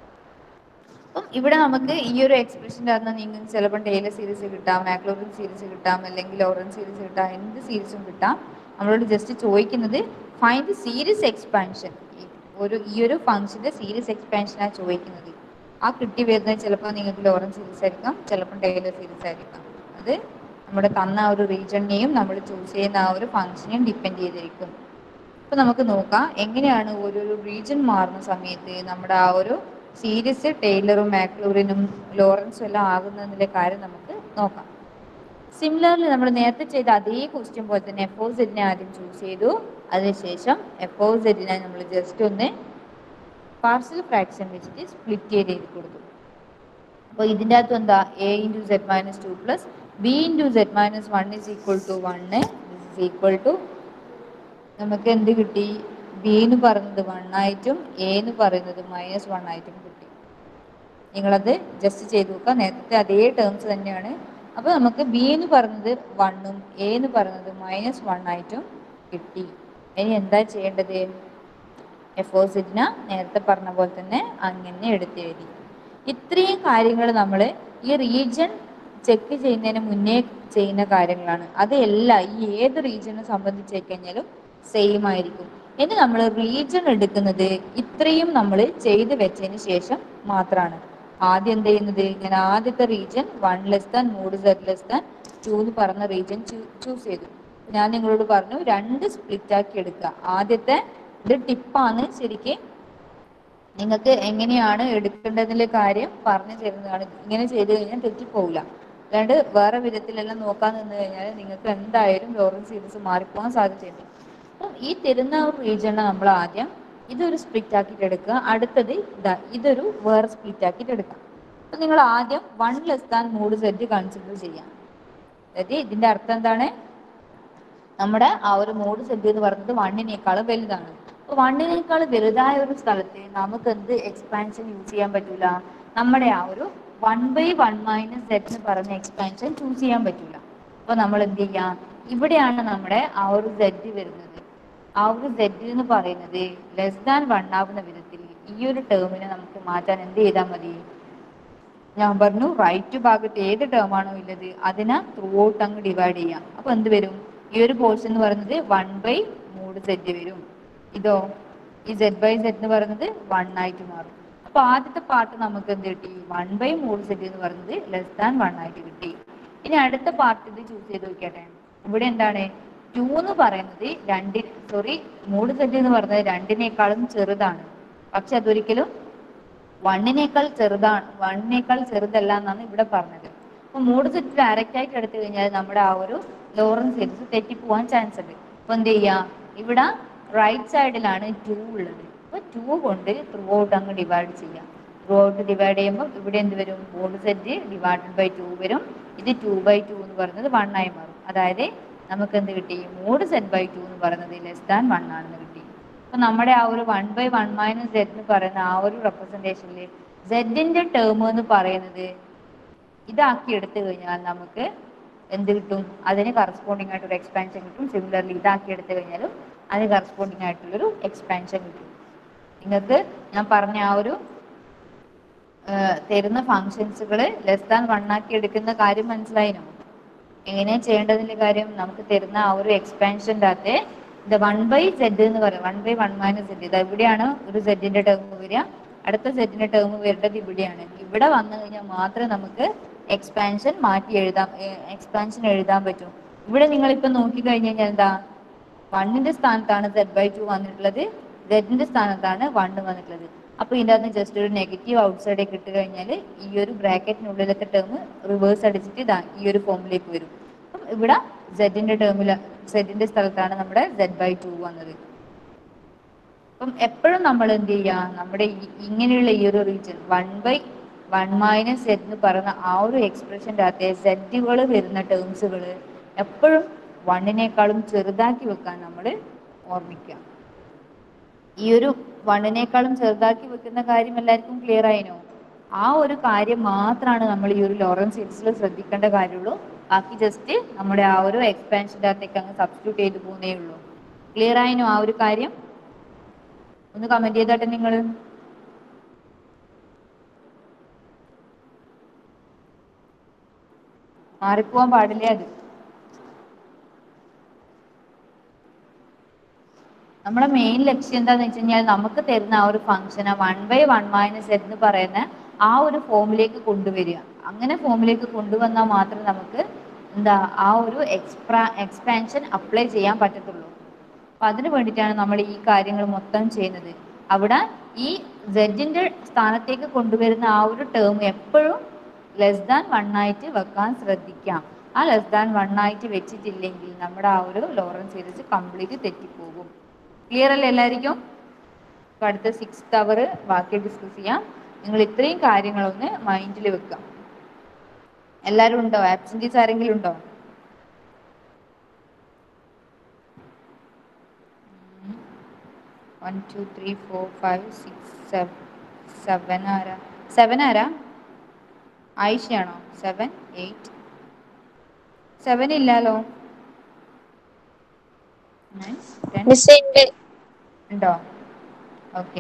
അപ്പം ഇവിടെ നമുക്ക് ഈ ഒരു എക്സ്പ്രഷൻ്റെ അകത്ത് നിങ്ങൾക്ക് ചിലപ്പോൾ ടൈലർ സീരീസ് കിട്ടാം മാക്ലോറിൻ സീരീസ് കിട്ടാം അല്ലെങ്കിൽ ലോറൻ സീരീസ് കിട്ടാം എന്ത് സീരീസും കിട്ടാം നമ്മളോട് ജസ്റ്റ് ചോദിക്കുന്നത് ഫൈൻഡ് സീരീസ് എക്സ്പാൻഷൻ ഒരു ഈ ഒരു ഫംഗ്ഷന്റെ സീരീസ് എക്സ്പാൻഷനാണ് ചോദിക്കുന്നത് ആ കിട്ടി വരുന്നത് ചിലപ്പോൾ നിങ്ങൾക്ക് ലോറൻ സീരീസ് ആയിരിക്കാം ചിലപ്പോൾ ടൈലർ സീരീസ് ആയിരിക്കാം അത് നമ്മുടെ തന്ന ആ ഒരു റീജണിനെയും നമ്മൾ ചൂസ് ചെയ്യുന്ന ആ ഒരു ഫംഗ്ഷനെയും ഡിപ്പെൻഡ് ചെയ്തിരിക്കും അപ്പൊ നമുക്ക് നോക്കാം എങ്ങനെയാണ് ഒരു റീജിയൻ മാറുന്ന സമയത്ത് നമ്മുടെ ആ ഒരു സീരീസ് ടൈലറും മാക്ലൂറിനും ലോറൻസും എല്ലാം ആകുന്നതിന്റെ കാര്യം നമുക്ക് നോക്കാം സിമിലർലി നമ്മൾ നേരത്തെ ചെയ്ത അതേ ക്വസ്റ്റ്യൻ പോലെ തന്നെ എഫ് ഒ സെഡിനെ ആദ്യം ചൂസ് ചെയ്തു അതിനുശേഷം എഫ് ഒ സെഡിനെ നമ്മൾ ജസ്റ്റ് ഒന്ന് പാർസൽ ഫ്രാക്ഷൻ വെച്ചിട്ട് സ്പ്ലിറ്റ് ചെയ്ത് എഴുതി കൊടുത്തു അപ്പോൾ ഇതിൻ്റെ അകത്ത് എന്താ a into z minus two plus b into z minus one is equal to one this is equal to നമുക്ക് എന്ത് കിട്ടി ബി എന്ന് പറയുന്നത് വൺ ആയിട്ടും എ എന്ന് പറയുന്നത് മൈനസ് വൺ ആയിട്ടും കിട്ടി നിങ്ങളത് ജസ്റ്റ് ചെയ്ത് നോക്കുക നേരത്തെ അതേ ടേംസ് തന്നെയാണ് അപ്പോൾ നമുക്ക് ബി എന്ന് പറയുന്നത് വണ്ണും എ എന്ന് പറയുന്നത് മൈനസ് വൺ ആയിട്ടും കിട്ടി ഇനി എന്താ ചെയ്യേണ്ടത് എഫോസിറ്റിന നേരത്തെ പറഞ്ഞ പോലെ തന്നെ അങ്ങനെ എടുത്ത് എഴുതി ഇത്രയും കാര്യങ്ങൾ നമ്മൾ ഈ റീജിയൻ ചെക്ക് ചെയ്യുന്നതിന് മുന്നേ ചെയ്യുന്ന കാര്യങ്ങളാണ് അതെല്ലാം ഈ ഏത് റീജിയനെ സംബന്ധിച്ച് കഴിഞ്ഞാലും സെയിം ആയിരിക്കും ഇനി നമ്മൾ റീജിയൻ എടുക്കുന്നത് ഇത്രയും നമ്മൾ ചെയ്ത് വെച്ചതിന് ശേഷം മാത്രമാണ് ആദ്യം എന്ത് ചെയ്യുന്നത് ഞാൻ ആദ്യത്തെ region one less than mod z less than two എന്ന് പറഞ്ഞ റീജിയൻ ചൂസ് ചെയ്തു ഞാൻ നിങ്ങളോട് പറഞ്ഞു രണ്ട് സ്പ്ലിറ്റ് ആക്കി എടുക്കുക ആദ്യത്തെ ഇത് ടിപ്പാണ് ശരിക്കും നിങ്ങൾക്ക് എങ്ങനെയാണ് എടുക്കേണ്ടതിന്റെ കാര്യം പറഞ്ഞു തരുന്നതാണ് ഇങ്ങനെ ചെയ്തു കഴിഞ്ഞാൽ തെറ്റിപ്പോവില്ല അല്ലാണ്ട് വേറെ വിധത്തിലെല്ലാം നോക്കാൻ നിന്ന് കഴിഞ്ഞാൽ നിങ്ങൾക്ക് എന്തായാലും ലോറൻസ് സീരീസ് മാറിപ്പോകാൻ സാധ്യതയുണ്ട് അപ്പം ഈ തരുന്ന ഒരു റീജിയനെ നമ്മൾ ആദ്യം ഇതൊരു സ്പ്ലിറ്റ് ആക്കിയിട്ട് എടുക്കുക അടുത്തത് ഇതാ ഇതൊരു വേറെ സ്പ്ലിറ്റ് ആക്കിയിട്ട് എടുക്കാം അപ്പം നിങ്ങൾ ആദ്യം one less than mod z consider ചെയ്യാം അതായത് ഇതിന്റെ അർത്ഥം എന്താണ് നമ്മുടെ ആ ഒരു മോഡ് സെറ്റ് എന്ന് പറയുന്നത് വണ്ണിനേക്കാളും വലുതാണ് അപ്പൊ വണ്ണിനേക്കാൾ വലുതായ ഒരു സ്ഥലത്ത് നമുക്ക് എന്ത് എക്സ്പാൻഷൻ യൂസ് ചെയ്യാൻ പറ്റൂല നമ്മുടെ ആ ഒരു one by one minus z എന്ന് പറയുന്ന എക്സ്പാൻഷൻ ചൂസ് ചെയ്യാൻ പറ്റൂല അപ്പൊ നമ്മൾ എന്ത് ചെയ്യാം ഇവിടെയാണ് നമ്മുടെ ആ ഒരു സെറ്റ് വരുന്നത് ആ ഒരു സെറ്റ് എന്ന് പറയുന്നത് ലെസ് ദാൻ വൺ ആവുന്ന വിധത്തിൽ ഈ ഒരു ടേമിനെ നമുക്ക് മാറ്റാൻ എന്ത് ചെയ്താൽ മതി ഞാൻ പറഞ്ഞു റൈറ്റ് ഭാഗത്ത് ഏത് ടേം ആണോ ഉള്ളത് അതിനെ ത്രൂ ഔട്ട് അങ്ങ് ഡിവൈഡ് ചെയ്യാം അപ്പൊ എന്ത് വരും ഈ ഒരു പോർഷൻ എന്ന് പറയുന്നത് വൺ ബൈ മൂന്ന് സെറ്റ് വരും ഇതോ ഈ സെഡ് ബൈ സെറ്റ് എന്ന് പറയുന്നത് വൺ ആയിട്ട് മാറും അപ്പൊ ആദ്യത്തെ പാർട്ട് നമുക്ക് എന്ത് കിട്ടി വൺ ബൈ മൂന്ന് സെറ്റ് എന്ന് പറയുന്നത് ലെസ് ദാൻ വൺ ആയിട്ട് കിട്ടി ഇനി അടുത്ത പാർട്ട് ഇത് ചൂസ് ചെയ്ത് നോക്കിയാട്ടെ ഇവിടെ എന്താണ് ടു എന്ന് പറയുന്നത് രണ്ട് സോറി മൂന്ന് സെറ്റ് എന്ന് പറയുന്നത് രണ്ടിനേക്കാളും ചെറുതാണ് പക്ഷെ അതൊരിക്കലും വണ്ണിനേക്കാൾ ചെറുതാണ് വണ്ണിനേക്കാൾ ചെറുതല്ല എന്നാണ് ഇവിടെ പറഞ്ഞത് അപ്പൊ മൂഡ് സെറ്റ് ഡയറക്റ്റ് ആയിട്ട് എടുത്തു കഴിഞ്ഞാൽ നമ്മുടെ ആ ഒരു ലോറൻസ് സീരീസ് തെറ്റിപ്പോവാൻ ചാൻസ് ഉണ്ട് അപ്പൊ എന്ത് ചെയ്യാം ഇവിടെ റൈറ്റ് സൈഡിലാണ് ടു ഉള്ളത് അപ്പൊ ടു കൊണ്ട് ത്രൂ ഔട്ട് അങ്ങ് ഡിവൈഡ് ചെയ്യാം ത്രൂ ഔട്ട് ഡിവൈഡ് ചെയ്യുമ്പോൾ ഇവിടെ എന്ത് വരും mod z divided by two വരും ഇത് ടു ബൈ ടു എന്ന് പറയുന്നത് വൺ ആയി മാറും അതായത് നമുക്ക് എന്ത് കിട്ടി മോഡ് സെറ്റ് ബൈ ടു എന്ന് പറയുന്നത് ലെസ് ദാൻ വൺ ആണെന്ന് കിട്ടി അപ്പൊ നമ്മുടെ ആ ഒരു one by one minus z എന്ന് പറയുന്ന ആ ഒരു റെപ്രസെന്റേഷനിൽ സെഡിന്റെ ടേം എന്ന് പറയുന്നത് ഇതാക്കി എടുത്തു കഴിഞ്ഞാൽ നമുക്ക് എന്ത് കിട്ടും അതിന് കറസ്പോണ്ടിങ് ആയിട്ട് ഒരു എക്സ്പാൻഷൻ കിട്ടും സിമിലർലി ഇതാക്കി എടുത്തു കഴിഞ്ഞാലും അതിന് കറസ്പോണ്ടിങ് ആയിട്ടുള്ളൊരു എക്സ്പാൻഷൻ കിട്ടും നിങ്ങൾക്ക് ഞാൻ പറഞ്ഞ ആ ഒരു ഏഹ്, തരുന്ന ഫങ്ഷൻസുകൾ ലെസ് ദാൻ വൺ ആക്കി എടുക്കുന്ന കാര്യം മനസ്സിലായിനോ എങ്ങനെയാ ചെയ്യേണ്ടതിന്റെ കാര്യം നമുക്ക് തരുന്ന ആ ഒരു എക്സ്പാൻഷൻ്റെ അകത്ത് ഇത് വൺ ബൈ സെഡ് എന്ന് പറയും one by one minus z ഇത് എവിടെയാണ് ഒരു സെഡിന്റെ ടേം വരിക അടുത്ത സെഡിന്റെ ടേം വരേണ്ടത് ഇവിടെയാണ് ഇവിടെ വന്നു കഴിഞ്ഞാൽ മാത്രമേ നമുക്ക് എക്സ്പാൻഷൻ മാറ്റി എഴുതാം എക്സ്പാൻഷൻ എഴുതാൻ പറ്റും ഇവിടെ നിങ്ങൾ ഇപ്പൊ നോക്കി കഴിഞ്ഞു കഴിഞ്ഞാൽ എന്താ വണ്ണിന്റെ സ്ഥാനത്താണ് സെഡ് ബൈ ടു വന്നിട്ടുള്ളത് സെഡിന്റെ സ്ഥാനത്താണ് വണ്ണ് വന്നിട്ടുള്ളത് അപ്പൊ ഇതിന്റെ അകത്ത് ജസ്റ്റ് ഒരു നെഗറ്റീവ് ഔട്ട് സൈഡേക്ക് ഇട്ട് കഴിഞ്ഞാൽ ഈ ഒരു ബ്രാക്കറ്റിനുള്ളിലത്തെ ടേം റിവേഴ്സ് അടിച്ചിട്ട് ഇതാ ഈ ഒരു ഫോമിലേക്ക് വരും അപ്പം ഇവിടെ സെഡിന്റെ ടേമിൽ സെഡിന്റെ സ്ഥലത്താണ് നമ്മുടെ സെഡ് ബൈ ടു വന്നത് അപ്പം എപ്പോഴും നമ്മൾ എന്ത് ചെയ്യുക നമ്മുടെ ഈ- ഇങ്ങനെയുള്ള ഈ ഒരു region one by one minus z എന്ന് പറയുന്ന ആ ഒരു എക്സ്പ്രഷൻ്റെ അകത്തെ സെഡുകൾ വരുന്ന ടേംസുകൾ എപ്പോഴും വണ്ണിനേക്കാളും ചെറുതാക്കി വെക്കാൻ നമ്മൾ ഓർമ്മിക്കുക ഈ ഒരു വണ്ണിനേക്കാളും ചെറുതാക്കി വെക്കുന്ന കാര്യം എല്ലാവർക്കും ക്ലിയർ ആയിനോ ആ ഒരു കാര്യം മാത്രമാണ് നമ്മൾ ഈ ഒരു ലോറൻസ് സീരീസിൽ ശ്രദ്ധിക്കേണ്ട കാര്യമുള്ളൂ ബാക്കി ജസ്റ്റ് നമ്മുടെ ആ ഒരു എക്സ്പാൻഷൻ്റെ അകത്തേക്ക് അങ്ങ് സബ്സ്റ്റിറ്റ്യൂട്ട് ചെയ്ത് പോകുന്നേ ഉള്ളൂ ക്ലിയർ ആയിനോ ആ ഒരു കാര്യം ഒന്ന് കമന്റ് ചെയ്താട്ടെ നിങ്ങൾ മാറിപ്പോവാൻ പാടില്ലേ അത് നമ്മുടെ മെയിൻ ലക്ഷ്യം എന്താന്ന് വെച്ച് കഴിഞ്ഞാൽ നമുക്ക് തരുന്ന ആ ഒരു ഫംഗ്ഷനെ വൺ ബൈ വൺ മൈനസ് എന്ന് പറയുന്ന ആ ഒരു ഫോമിലേക്ക് കൊണ്ടുവരിക അങ്ങനെ ഫോമിലേക്ക് കൊണ്ടുവന്നാൽ മാത്രമേ നമുക്ക് എന്താ ആ ഒരു എക്സ്പ്രാ എക്സ്പാൻഷൻ അപ്ലൈ ചെയ്യാൻ പറ്റത്തുള്ളൂ അപ്പൊ അതിന് വേണ്ടിയിട്ടാണ് നമ്മൾ ഈ കാര്യങ്ങൾ മൊത്തം ചെയ്യുന്നത് അവിടെ ഈ സെഡിന്റെ സ്ഥാനത്തേക്ക് കൊണ്ടുവരുന്ന ആ ഒരു ടേം എപ്പോഴും ലെസ് ദാൻ വൺ ആയിട്ട് വെക്കാൻ ശ്രദ്ധിക്കാം ആ ലെസ് ദാൻ വൺ ആയിട്ട് വെച്ചിട്ടില്ലെങ്കിൽ നമ്മുടെ ആ ഒരു ലോറൻസ് സീരീസ് കംപ്ലീറ്റ് തെറ്റിപ്പോകും ക്ലിയർ അല്ലേ എല്ലാവർക്കും അപ്പൊ അടുത്ത സിക്സ് അവർ ബാക്കി ഡിസ്കസ് ചെയ്യാം നിങ്ങൾ ഇത്രയും കാര്യങ്ങളൊന്ന് മൈൻഡിൽ വെക്കാം എല്ലാവരും ഉണ്ടോ ആബ്സെൻറ്റീസ് ആരെങ്കിലും ഉണ്ടോ one two three four five six seven seven ആരാ സെവൻ ആരാ ആയിഷയാണോ സെവൻ എയ്റ്റ് സെവൻ ഇല്ലാലോ നയൻ ടെൻ മിസ് ഉണ്ട് ഉണ്ടോ okay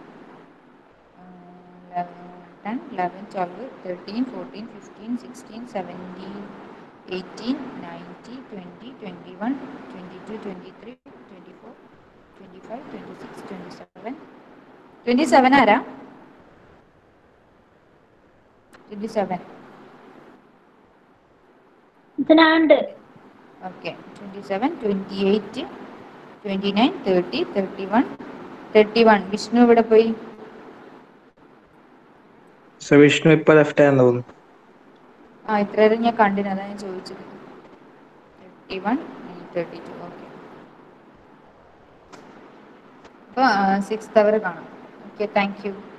ten eleven twelve thirteen fourteen fifteen sixteen seventeen eighteen ninety twenty twenty one twenty two twenty three twenty four twenty five twenty six twenty seven twenty seven ആരാ twenty seven ഇതിനാണ്ട് okay twenty seven twenty eight twenty nine thirty thirty one thirty one Vishnu ഇവിടെ പോയി so Vishnu ഇപ്പൊ left ആയെന്ന് തോന്നുന്നു ആ ഇത്ര നേരം ഞാൻ കണ്ടിന് അതാണ് ഞാൻ ചോദിച്ചത് thirty one thirty two okay അപ്പോൾ സിക്സ് അവർ കാണാം ഓക്കെ താങ്ക് യു